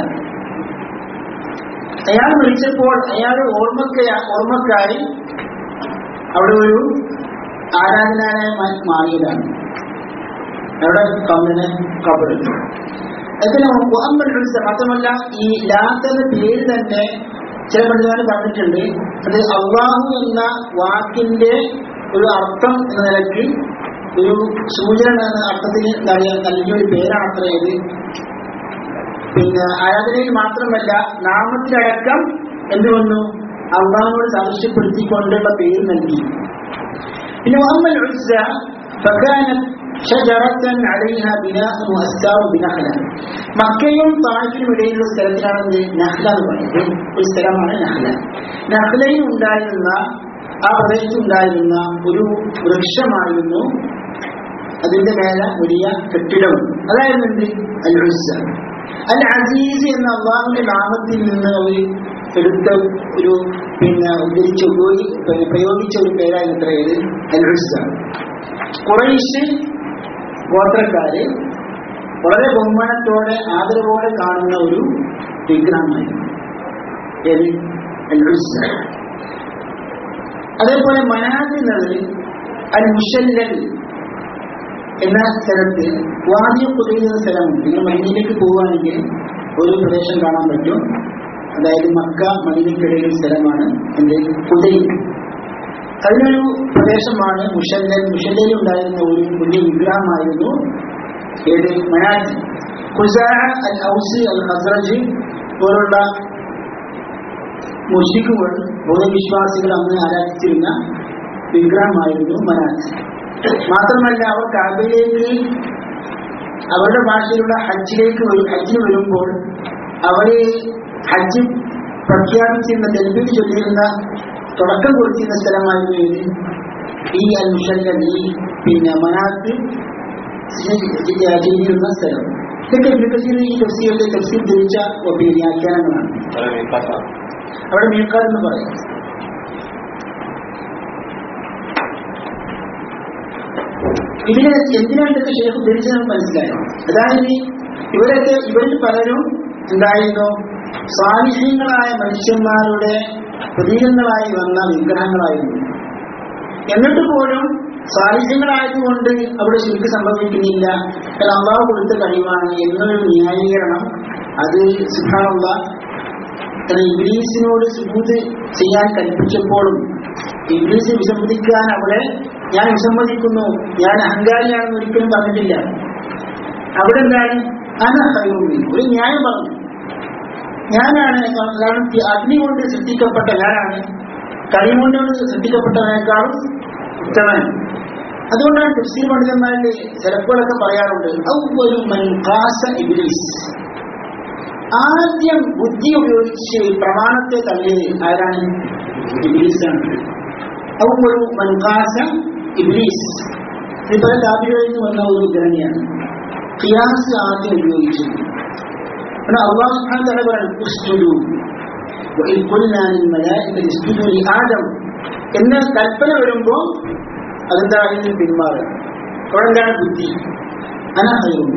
അയാൾ മരിച്ചപ്പോൾ അയാൾ ഓർമ്മക്ക ഓർമ്മക്കായി അവിടെ ഒരു ആരാധനാലയമായി മാറിയതാണ് അവിടെ കമ്മിന് കബറുണ്ട് അതിന് മുഹമ്മദ് ഹുസ മാത്രമല്ല ഈ ലാത്ത് എന്ന പേര് തന്നെ ചില പണ്ഡിതന്മാർ പറഞ്ഞിട്ടുണ്ട് അത് അള്ളാഹു എന്ന വാക്കിന്റെ ഒരു അർത്ഥം എന്ന നിലയ്ക്ക് ഒരു സൂചന എന്ന അർത്ഥത്തിന് നൽകിയ നൽകിയ ഒരു പേരാണ് അത്ര ഇത് പിന്നെ ആരാധനയിൽ മാത്രമല്ല നാമത്തിലടക്കം എന്ത് വന്നു അള്ളാഹിനോട് സാദൃശ്യപ്പെടുത്തിക്കൊണ്ടുള്ള പേര് നൽകി പിന്നെ മുഹമ്മദ് ഉസ്സ فكانت شجرة عليها بناء وأستار بنخلة മക്കയും താഴ്ചിനും ഇടയിലുള്ള സ്ഥലത്തിനാണ് എന്ത് നഹ്ല എന്ന് പറയുന്നത് ഒരു സ്ഥലമാണ് നഹ്ല നഹ്ലയിൽ ഉണ്ടായിരുന്ന ആ പ്രദേശത്ത് ഉണ്ടായിരുന്ന ഒരു വൃക്ഷമായിരുന്നു അതിന്റെ മേലെ വലിയ കെട്ടിടവും അതായിരുന്നു എന്ത് അൽ ഉസ്സ അൽ അസീസ് എന്ന അള്ളാഹുവിന്റെ നാമത്തിൽ നിന്ന് ഒരു എടുത്ത ഒരു പിന്നെ ഉദ്ധരിച്ച ഉപയോഗി പിന്നെ പ്രയോഗിച്ച ഒരു പേരായിരുന്നു എത്രയത് അൽ ഉസ്സ കുറേശ്ശ് ഗോത്രക്കാര് വളരെ ബഹുമാനത്തോടെ ആദരവോടെ കാണുന്ന ഒരു വിഗ്രഹമായിരുന്നു ഏത് അൽ ഉസ്സ അതേപോലെ മനാദ് എന്നത് അൽ മുഷല്ലൽ എന്ന സ്ഥലത്ത് വാദിയ കുതിരുന്ന സ്ഥലമുണ്ട് നിങ്ങൾ മദീനയിലേക്ക് പോവുകയാണെങ്കിൽ ഒരു പ്രദേശം കാണാൻ പറ്റും അതായത് മക്ക മദീനയ്ക്കിടയിൽ സ്ഥലമാണ് എന്റെ കുതിരി അതിനൊരു പ്രദേശമാണ് മുഷല്ലൽ മുഷല്ലയിൽ ഉണ്ടായിരുന്ന ഒരു വലിയ വിഗ്രഹമായിരുന്നു ഏത് മനാജ് ഖുസാ അൽ ഔസ് അൽ ഹസ്രജ് പോലുള്ള മുഷിക്കുകൾ ബോധവിശ്വാസികൾ അന്ന് ആരാധിച്ചിരുന്ന വിഗ്രഹമായിരുന്നു മനാജ് മാത്രമല്ല അവർ കാബയിലേക്ക് അവരുടെ ഭാഷയിലുള്ള ഹജ്ജിലേക്ക് വരും ഹജ്ജിന് വരുമ്പോൾ അവരെ ഹജ്ജ് പ്രഖ്യാപിച്ചിരുന്ന തെൽബീൽ ചൊല്ലിയിരുന്ന തുടക്കം കുറിച്ചിരുന്ന സ്ഥലമായിരുന്നു ഇത് ഈ അൽ മുഷല്ലൽ ഈ പിന്നെ മനാത്ത് ചെയ്തിരുന്ന സ്ഥലം ഇതൊക്കെ ഇബ്നു കസീർ ഈ തഫ്സീറിന്റെ തഫ്സീർ ധരിച്ച വ്യാഖ്യാനങ്ങളാണ് അവിടെ മീക്കാർ എന്ന് പറയും ഇതിന് എന്തിനാണ് ഇതൊക്കെ ഷേഖ് ഉദ്ധരിച്ചതെന്ന് മനസ്സിലായോ അതായത് ഇവരൊക്കെ ഇവരിൽ പലരും ഉണ്ടായിരുന്നു സ്വാധീനങ്ങളായ മനുഷ്യന്മാരുടെ പ്രതീകങ്ങളായി വന്ന വിഗ്രഹങ്ങളായിരുന്നു എന്നിട്ട് പോലും സ്വാധീനങ്ങളായതുകൊണ്ട് അവിടെ ശുദ്ധി സംഭവിക്കുന്നില്ല അത് അള്ളാഹു കൊടുത്ത കഴിവാണ് എന്നൊരു ന്യായീകരണം അത് സുഖാനുള്ള ഇംഗ്ലീഷിനോട് സുബൂത് ചെയ്യാൻ കൽപ്പിച്ചപ്പോഴും ഇംഗ്ലീഷ് വിസമ്മതിക്കാൻ അവിടെ ഞാൻ വിസമ്മതിക്കുന്നു ഞാൻ അഹങ്കാരിയാണെന്ന് ഒരിക്കലും പറഞ്ഞിട്ടില്ല അവിടെ എന്താണ് അനഹയൂമി ഒരു ന്യായം പറഞ്ഞു ഞാനാണ് കാരണം അഗ്നി കൊണ്ട് സൃഷ്ടിക്കപ്പെട്ട ഞാനാണ് കളികൊണ്ട് സൃഷ്ടിക്കപ്പെട്ടതിനേക്കാളും ഉത്തമൻ അതുകൊണ്ടാണ് തഫ്സീർ പണ്ഡിതന്മാരുടെ ചിലപ്പോഴൊക്കെ പറയാറുണ്ട് ഔവലു മൻ ഖാസ ഇബ്ലീസ് ആദ്യം ബുദ്ധി ഉപയോഗിച്ച് പ്രമാണത്തെ തള്ളിയത് ആരാണ് ഇബ്ലീസാണ് ഔവലു മൻ ഖാസ ഇബ്ലീസ് ഇത് പല താപികളിൽ നിന്ന് വന്ന ഒരു ഗ്രഹണിയാണ് ഖിയാസ് ആദ്യം ഉപയോഗിച്ചത് പിന്നെ അള്ളാഹു സുബ്ഹാനഹു വ തആല പറഞ്ഞു ഉസ്ജുദു വഇൻ ഖുൽനാ ലിൽ മലായികതി ഉസ്ജുദു ലി ആദം എന്ന കൽപ്പന വരുമ്പോൾ അതെന്താ അതിൽ പിന്മാറുക അവിടെ എന്താണ് ബുദ്ധി അനഹയും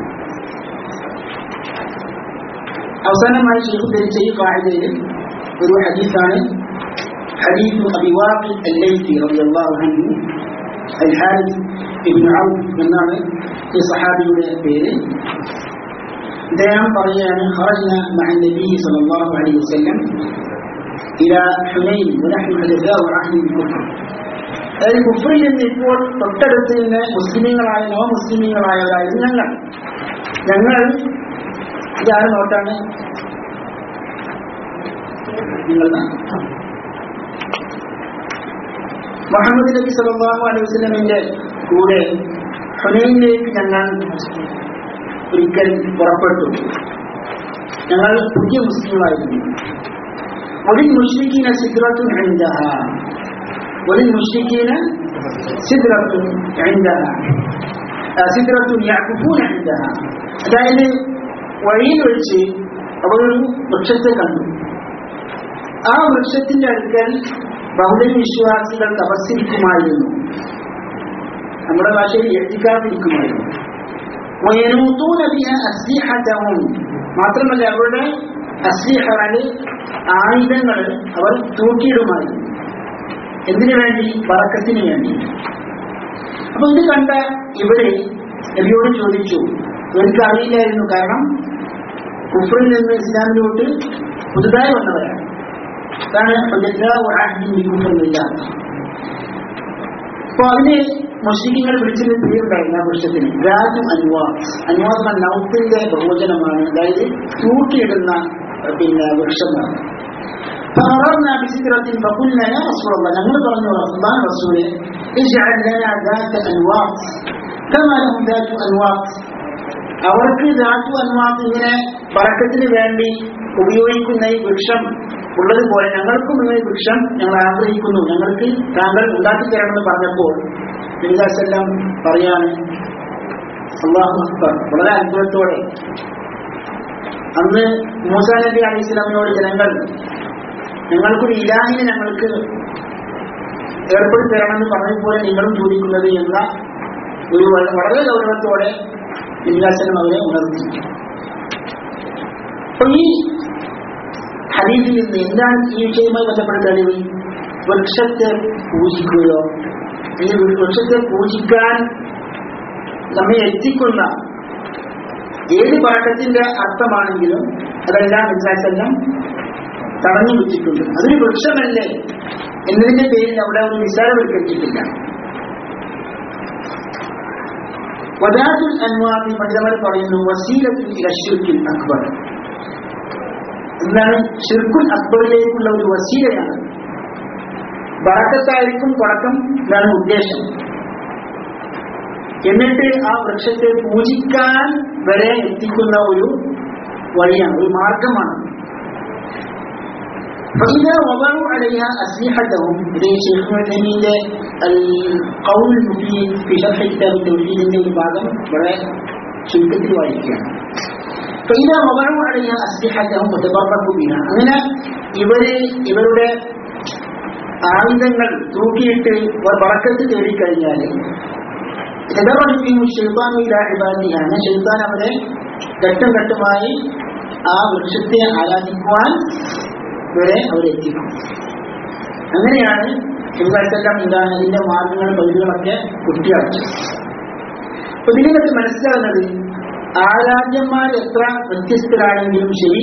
അവസാനമായി ഷെയ്ഖ് ധരിച്ച ഈ കാഴ്ചയിൽ ഒരു ഹദീസാണ് حديث أبي واقد الليثي رضي الله عنه الحارث ابن عوف എന്നാണ് ഈ സഹാബിയുടെ പേര് അദ്ദേഹം പറയുകയാണ് خرجنا مع النبي صلى الله عليه وسلم إلى حنين ونحن حدثاء عهد بالكفر അതായത് കുഫറിൽ നിന്ന് ഇപ്പോൾ തൊട്ടടുത്ത് നിന്ന് മുസ്ലിമീങ്ങളായ നവ മുസ്ലിമീങ്ങളായവരായിരുന്നു ഞങ്ങൾ ഞങ്ങൾ ഇതാരും നോട്ടാണ് നിങ്ങളുടെ മുഹമ്മദ് നബി സല്ലല്ലാഹു അലൈഹി വസല്ലമിന്റെ കൂടെ ഹുനൈനിലേക്ക് ഞങ്ങൾ ഒരിക്കൽ പുറപ്പെട്ടു ഞങ്ങൾ പുതിയ മുസ്ലിങ്ങളായിരുന്നു ഒരു മുഷ്രിഖീന സിദ്റത്തുൻ ഇൻദഹ ഒരു മുഷ്രിഖീന സിദ്റത്തുൻ ഇൻദഹ സിദ്റത്തുൻ യഅകുഫൂന ഇൻദഹ അതായത് വഴിയിൽ വെച്ച് അവർ ഒരു വൃക്ഷത്തെ കണ്ടു ആ വൃക്ഷത്തിന്റെ അടുക്കൽ ബഹുദൈവ വിശ്വാസികൾ തപസ്സിരിക്കുമായിരുന്നു നമ്മുടെ ഭാഷയിൽ എത്തിക്കാതിരിക്കുമായിരുന്നു وينوطون بها أسلحتهم മാത്രമല്ല അവരുടെ അസ്ലിഹകള് ആയുധങ്ങൾ അവർ തൂക്കിയിടുമായിരുന്നു എന്തിനു വേണ്ടി പറക്കത്തിന് വേണ്ടി അപ്പൊ ഇത് കണ്ട ഇവര് നബിയോട് ചോദിച്ചു ഇവർക്ക് അറിയില്ലായിരുന്നു കാരണം കുഫറിൽ നിന്ന് ഇസ്ലാമിലോട്ട് പുതുതായി വന്നവരാണ് അതാണ് കുഫറില്ല അപ്പൊ അതിന് മുസ്ലിങ്ങൾ വിളിച്ചത് പേരുണ്ടായിരുന്നു ആ വൃക്ഷത്തിന് രാജും അനുവാദ് അനുവാദ് എന്ന നൗത്തിന്റെ ബഹുവചനമാണ് അതായത് തൂക്കിയിടുന്ന പിന്നെ വൃക്ഷമാണ് فمررنا بسدرة فقلنا يا رسول الله ഞങ്ങൾ പറഞ്ഞു റസൂലാണ് റസൂലെ اجعل لنا ذات انواط كما لهم ذات انواط അവർക്ക് ധാതു അന്വാസ് ഇങ്ങനെ പറക്കത്തിന് വേണ്ടി ഉപയോഗിക്കുന്ന ഈ വൃക്ഷം ഉള്ളതുപോലെ ഞങ്ങൾക്കും ഈ വൃക്ഷം ഞങ്ങൾ ആഗ്രഹിക്കുന്നു ഞങ്ങൾക്ക് താങ്കൾ ഉണ്ടാക്കി തരണമെന്ന് പറഞ്ഞപ്പോൾ ബിരുദാസെല്ലാം പറയാണ് അള്ളാഹു അക്ബർ വളരെ അത്ഭുതത്തോടെ അന്ന് മൂസാ നബി അലി ഇസ്ലാമിനോട് ജനങ്ങൾ ഞങ്ങൾക്കൊരു ഇലാഹിനെ ഞങ്ങൾക്ക് ഏർപ്പെടുത്തി തരണമെന്ന് പറഞ്ഞതുപോലെ നിങ്ങളും ചോദിക്കുന്നത് എന്ന ഒരു വ- വളരെ ഗൗരവത്തോടെ ബിരുദാസനം അവരെ ഉണർത്തി അപ്പൊ ഈ ഹരീതിൽ നിന്ന് എന്താണ് ഈ വിഷയവുമായി ബന്ധപ്പെട്ട തെളിവ് വൃക്ഷത്തെ പൂജിക്കുകയോ ഈ വൃക്ഷത്തെ പൂജിക്കാൻ നമ്മെ എത്തിക്കുന്ന ഏത് പാഠത്തിന്റെ അർത്ഥമാണെങ്കിലും അതെല്ലാം വിശ്വാസെല്ലാം തടഞ്ഞു വെച്ചിട്ടുണ്ട് അതൊരു വൃക്ഷമല്ലേ എന്നതിന്റെ പേരിൽ അവിടെ ഒരു നിസാരവൽക്കരിച്ചിട്ടില്ല വദാതുൽ അൻവാദി പണ്ഡിതന്മാർ പറയുന്നു വസീലത്തിൽ ഇലശിർക്കിൽ അക്ബർ എന്താണ് ഷിർക്കുൽ അക്ബറിലേക്കുള്ള ഒരു വസീലയാണ് ബറക്കത്തായിരിക്കും തുടക്കം ഇതാണ് ഉദ്ദേശം എന്നിട്ട് ആ വൃക്ഷത്തെ പൂജിക്കാൻ വരെ എത്തിക്കുന്ന ഒരു വഴിയാണ് ഒരു മാർഗമാണ് فإذا وضعوا عليها أسلحتهم إذا شيخ المعتمين القول المفيد في شرح كتاب التوحيد من البعض ولا شركة الوالدين فإذا وضعوا عليها أسلحتهم وتبركوا بها അങ്ങനെ ഇവര് ഇവരുടെ ആയുധങ്ങൾ തൂക്കിയിട്ട് പറക്കത്ത് തേടിക്കഴിഞ്ഞാൽ ഷെയ്ത്താൻ ഷെയ്ത്താൻ അവരെ ഘട്ടം ഘട്ടമായി ആ വൃക്ഷത്തെ ആരാധിക്കുവാൻ വരെ അവരെത്തിക്കും അങ്ങനെയാണ് ഇവരുടെല്ലാം എന്താണ് ഇതിന്റെ മാർഗങ്ങൾ പൈലുകളൊക്കെ കുട്ടിയടച്ചത് അപ്പൊ ഇതിനകത്ത് മനസ്സിലാകുന്നത് ആരാധ്യന്മാർ എത്ര വ്യത്യസ്തരാണെങ്കിലും ശരി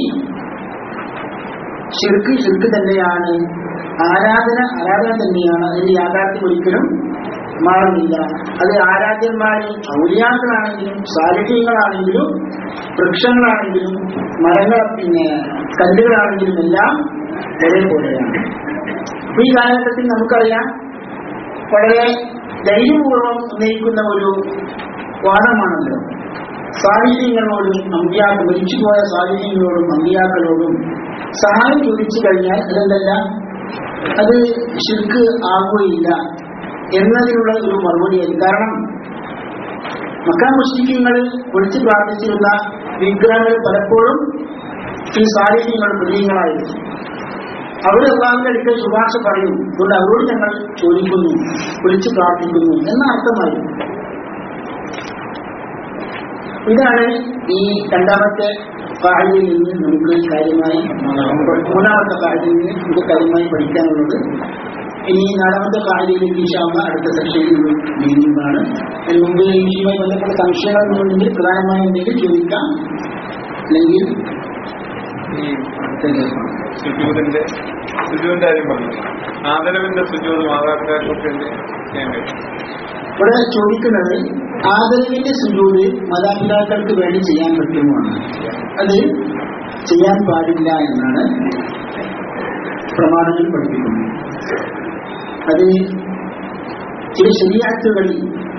ശിർക്ക് ശിർക്ക് തന്നെയാണ് ആരാധന ആരാധന തന്നെയാണ് അതിന്റെ യാഥാർത്ഥ്യം ഒരിക്കലും മാറുന്നില്ല അത് ആരാധ്യന്മാര് ഔലിയാക്കളാണെങ്കിലും സാലിഹ്യങ്ങളാണെങ്കിലും വൃക്ഷങ്ങളാണെങ്കിലും മരങ്ങൾ പിന്നെ കല്ലുകളാണെങ്കിലും എല്ലാം ഒരേപോലെയാണ് അപ്പൊ ഈ കാലഘട്ടത്തിൽ നമുക്കറിയാം വളരെ ധൈര്യപൂർവ്വം ഉന്നയിക്കുന്ന ഒരു വാദമാണല്ലോ സാഹിത്യങ്ങളോടും അമ്പിയാക്കൾ മരിച്ചുപോയ സാഹിത്യങ്ങളോടും അമ്പിയാക്കളോടും സഹായം ചോദിച്ചു കഴിഞ്ഞാൽ അതെന്തല്ല അത് ശിർക്ക് ആകുകയില്ല എന്നതിനുള്ള ഒരു മറുപടിയായി കാരണം മക്കാ മുസ്ലിങ്ങൾ വിളിച്ചു പ്രാർത്ഥിച്ചിരുന്ന വിഗ്രഹങ്ങൾ പലപ്പോഴും ഈ സാഹിത്യങ്ങൾ പ്രതികളായിരുന്നു അവർ അള്ളാഹുവിന്റെ അടുക്കൽ ശുപാർശ പറയും അതുകൊണ്ട് അവരോട് ഞങ്ങൾ ചോദിക്കുന്നു വിളിച്ചു പ്രാർത്ഥിക്കുന്നു എന്ന അർത്ഥമായിരുന്നു ഇതാണ് ഈ രണ്ടാമത്തെ കാഴ്ചയിൽ നിന്ന് നമുക്ക് കാര്യമായി മൂന്നാമത്തെ കാഴ്ചയിൽ നിന്ന് നമുക്ക് കാര്യമായി പഠിക്കാനുള്ളത് ഇനി നാലാമത്തെ കാഴ്ചയിലേക്ക് ഈശാമ അടുത്ത സെക്ഷനിൽ നീങ്ങുന്നതാണ് അതിന് മുമ്പ് ഈശയുമായി ബന്ധപ്പെട്ട സംശയങ്ങൾ ഉണ്ടെങ്കിൽ പ്രധാനമായും എന്തെങ്കിലും ചോദിക്കാം അല്ലെങ്കിൽ ഈ സുജൂതിന്റെ സുജൂതിന്റെ കാര്യം പറഞ്ഞു ആദരവിന്റെ സുജൂത് മാതാപിതാക്കൾക്ക് എന്ത് ചെയ്യാൻ കഴിയും ഇവിടെ ചോദിക്കുന്നത് ആദരവിന്റെ സുജൂത് മാതാപിതാക്കൾക്ക് വേണ്ടി ചെയ്യാൻ പറ്റുമോയാണ് അത് ചെയ്യാൻ പാടില്ല എന്നാണ് പ്രമാണങ്ങൾ പഠിപ്പിക്കുന്നത് അത് ചില ശരിയാറ്റുകളിൽ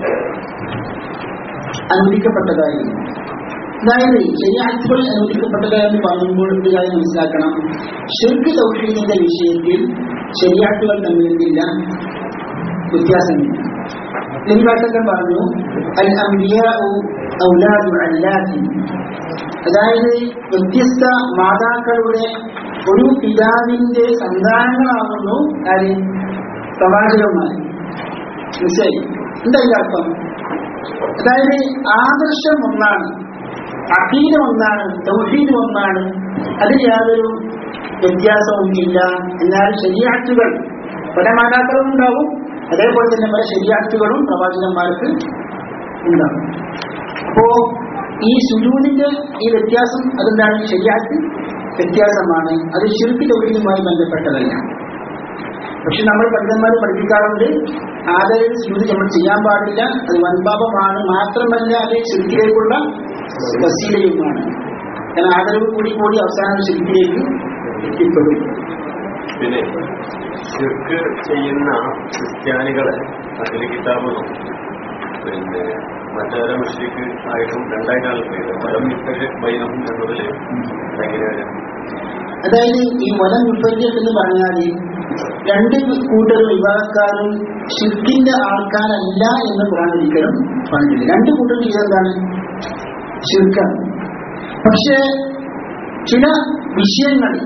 അനുവദിക്കപ്പെട്ടതായിരുന്നു അതായത് ശരിയാറ്റുകളിൽ അനുവദിക്കപ്പെട്ടതായെന്ന് പറയുമ്പോൾ ഒരു കാര്യം മനസ്സിലാക്കണം ഷിർക്ക് തൗഹീദിന്റെ വിഷയത്തിൽ ശരിയാറ്റുകൾ തമ്മിൽ എന്തില്ല വ്യത്യാസമില്ല ലിംഗാട്ടക്കൻ പറഞ്ഞു അൽ അംബിയാഉ ഔലാദു അല്ലാത്തി അതായത് വ്യത്യസ്ത മാതാക്കളുടെ ഒരു പിതാവിന്റെ സന്താനങ്ങളാകുന്നു ആര് പ്രവാചകന്മാർ മനസ്സിലായി എന്താ ഇതിന്റെ അർത്ഥം അതായത് ആദർശം ഒന്നാണ് അഖീദ ഒന്നാണ് തൗഹീദ് ഒന്നാണ് അതിൽ യാതൊരു വ്യത്യാസവും ഇല്ല എന്നാൽ ശരിയാറ്റുകൾ പല മാതാക്കളും ഉണ്ടാവും അതേപോലെ തന്നെ പല ശരിയാറ്റുകളും പ്രവാചകന്മാർക്ക് ഉണ്ടാവും അപ്പോ ഈ സുജൂദിന്റെ ഈ വ്യത്യാസം അതെന്താണ് ശരിയാറ്റ് വ്യത്യാസമാണ് അത് ശില്പി തൊഴിലുമായി ബന്ധപ്പെട്ടതല്ല പക്ഷെ നമ്മൾ പണ്ഡിതന്മാർ പഠിപ്പിക്കാറുണ്ട് ആദരവ് സുജൂദ് നമ്മൾ ചെയ്യാൻ പാടില്ല അത് വൻപാപമാണ് മാത്രമല്ല അത് ശില്പിലേക്കുള്ള വസീലയുമാണ് കാരണം ആദരവ് കൂടി കൂടി അവസാനം ശില്പിലേക്ക് എത്തിപ്പെടും പിന്നെ ശിർക്ക് ചെയ്യുന്ന ക്രിസ്ത്യാനികളെ അതിൽ കിതാബ് നോക്കും പിന്നെ മറ്റേറെ മുഷ്രിക്ക് ആയിട്ടും രണ്ടായിട്ടാണ് പേര് പലം ബൈനം എന്നതിൽ എങ്ങനെയാണ് അതായത് ഈ വലം വിപര്യം എന്ന് പറഞ്ഞാൽ രണ്ട് കൂട്ടരും വിഭാഗക്കാരും ഷിർക്കിന്റെ ആൾക്കാരല്ല എന്ന് ഖുറാൻ ഒരിക്കലും പറഞ്ഞില്ല രണ്ട് കൂട്ടരും ചെയ്തെന്താണ് ഷിർക്കാണ് പക്ഷേ ചില വിഷയങ്ങളിൽ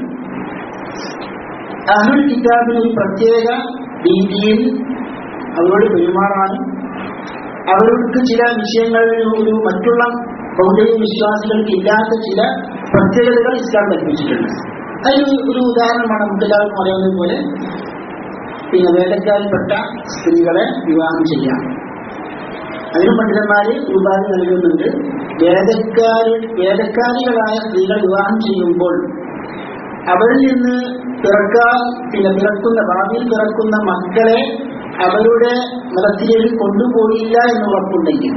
അഹുൽ കിതാബിന് ഒരു പ്രത്യേക രീതിയിൽ അവരോട് പെരുമാറാനും അവർക്ക് ചില വിഷയങ്ങളിൽ ഒരു മറ്റുള്ള ഭൗതിക വിശ്വാസികൾക്ക് ഇല്ലാത്ത ചില പ്രത്യേകതകൾ ഇസ്ലാം കൽപ്പിച്ചിട്ടുണ്ട് അതിന് ഒരു ഉദാഹരണമാണ് നമുക്ക് എല്ലാവർക്കും അറിയാവുന്നത് പോലെ പിന്നെ വേദക്കാരിൽപ്പെട്ട സ്ത്രീകളെ വിവാഹം ചെയ്യാം അതിന് പണ്ഡിതന്മാര് ഉപാധി നൽകുന്നുണ്ട് വേദക്കാരി വേദക്കാരികളായ സ്ത്രീകൾ വിവാഹം ചെയ്യുമ്പോൾ അവരിൽ നിന്ന് പിറക്കാൻ പിന്നെ പിറക്കുന്ന ഭാവിയിൽ പിറക്കുന്ന മക്കളെ അവരുടെ മതത്തിലേക്ക് കൊണ്ടുപോയില്ല എന്ന് ഉറപ്പുണ്ടെങ്കിൽ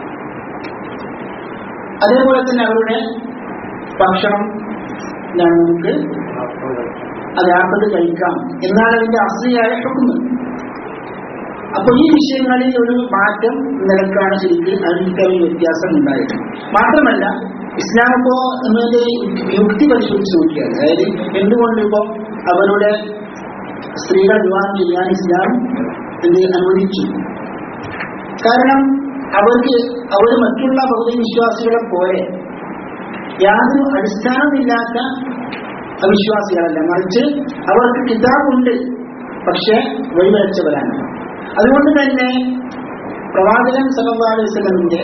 അതേപോലെ തന്നെ അവരുടെ ഭക്ഷണം ഞാൻ നമുക്ക് അത് ആപ്പത് കഴിക്കാം എന്നാണ് അതിന്റെ അസ്ലിയായ ഹുക്കുമ് അപ്പൊ ഈ വിഷയങ്ങളിൽ ഒരു മാറ്റം നിലക്കാണ് ശരിക്കും അതിൽ വ്യത്യാസം ഉണ്ടായത് മാത്രമല്ല ഇസ്ലാം ഇപ്പോ എന്നതിന്റെ യുക്തി പരിശോധിച്ച് നോക്കിയാൽ അതായത് എന്തുകൊണ്ട് ഇപ്പോ അവരുടെ സ്ത്രീകൾ വിവാഹം ചെയ്യാൻ ഇസ്ലാം എന്ത് അനുവദിച്ചു കാരണം അവർക്ക് അവർ മറ്റുള്ള ഭൗതിക വിശ്വാസികളെ പോലെ യാതൊരു അടിസ്ഥാനമില്ലാത്ത അവിശ്വാസികളല്ല മറിച്ച് അവർക്ക് കിതാബുണ്ട് പക്ഷെ വഴിവരച്ചവരാണ് അതുകൊണ്ട് തന്നെ പ്രവാചകൻ സല്ലല്ലാഹു അലൈഹി വസല്ലമിന്റെ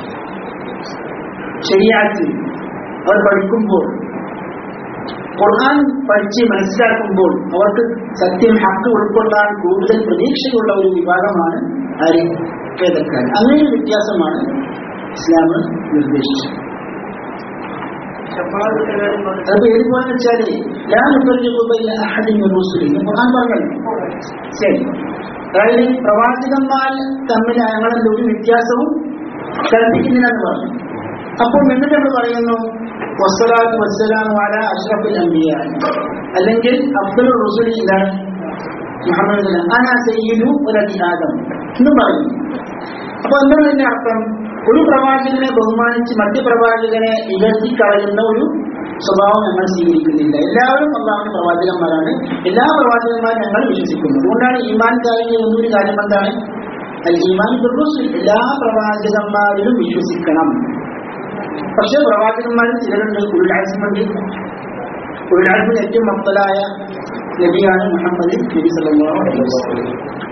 ശരിയാക്കി അവർ പഠിക്കുമ്പോൾ ഖുർആൻ പഠിച്ച് മനസ്സിലാക്കുമ്പോൾ അവർക്ക് സത്യം ഹക്ക് ഉൾക്കൊള്ളാൻ കൂടുതൽ പ്രതീക്ഷയുള്ള ഒരു വിഭാഗമാണ് ആര് വേദക്കാർ അങ്ങനെ ഒരു വ്യത്യാസമാണ് ഇസ്ലാം നിർദ്ദേശിച്ചത് അതിപ്പോ ഏതുപോലെ വെച്ചാല് ഞാൻ ഖുർആൻ പറഞ്ഞല്ലോ ശരി അതായത് പ്രവാചകന്മാർ തമ്മിൽ ഞങ്ങളുടെ ഒരു വ്യത്യാസവും കൽപ്പിക്കുന്നില്ലെന്ന് പറഞ്ഞു അപ്പോൾ എന്നിട്ട് നമ്മൾ പറയുന്നു വസ്സലാത്ത് വസ്സലാം വാല അഷ്റഫുൽ അംബിയ അല്ലെങ്കിൽ അബ്ദുൽ റസൂൽ എന്താണ് മുഹമ്മദ് അന സയ്യിദു വലതി ആദം എന്നും പറയുന്നു അപ്പൊ എന്താണ് ഇതിന്റെ അർത്ഥം ഒരു പ്രവാചകനെ ബഹുമാനിച്ച് മറ്റു പ്രവാചകനെ ഇകഴ്ത്തിക്കളയുന്ന ഒരു സ്വഭാവം ഞങ്ങൾ സ്വീകരിക്കുന്നില്ല എല്ലാവരും അള്ളാഹുവിന്റെ പ്രവാചകന്മാരാണ് എല്ലാ പ്രവാചകന്മാരും ഞങ്ങൾ വിശ്വസിക്കുന്നു അതുകൊണ്ടാണ് ഈമാൻ കാര്യങ്ങൾ ഒന്നൊരു കാര്യം എന്താണ് അൽ ഈമാൻ ബിർറുസുൽ എല്ലാ പ്രവാചകന്മാരിലും വിശ്വസിക്കണം പക്ഷെ പ്രവാചകന്മാരിൽ ചിലരുണ്ട് ഉൾലാസ്മുണ്ട് ഉൾലാസ്മിൽ ഏറ്റവും മക്കളായ നബിയാണ് മുഹമ്മദ് നബി സല്ലല്ലാഹു അലൈഹി വസല്ലം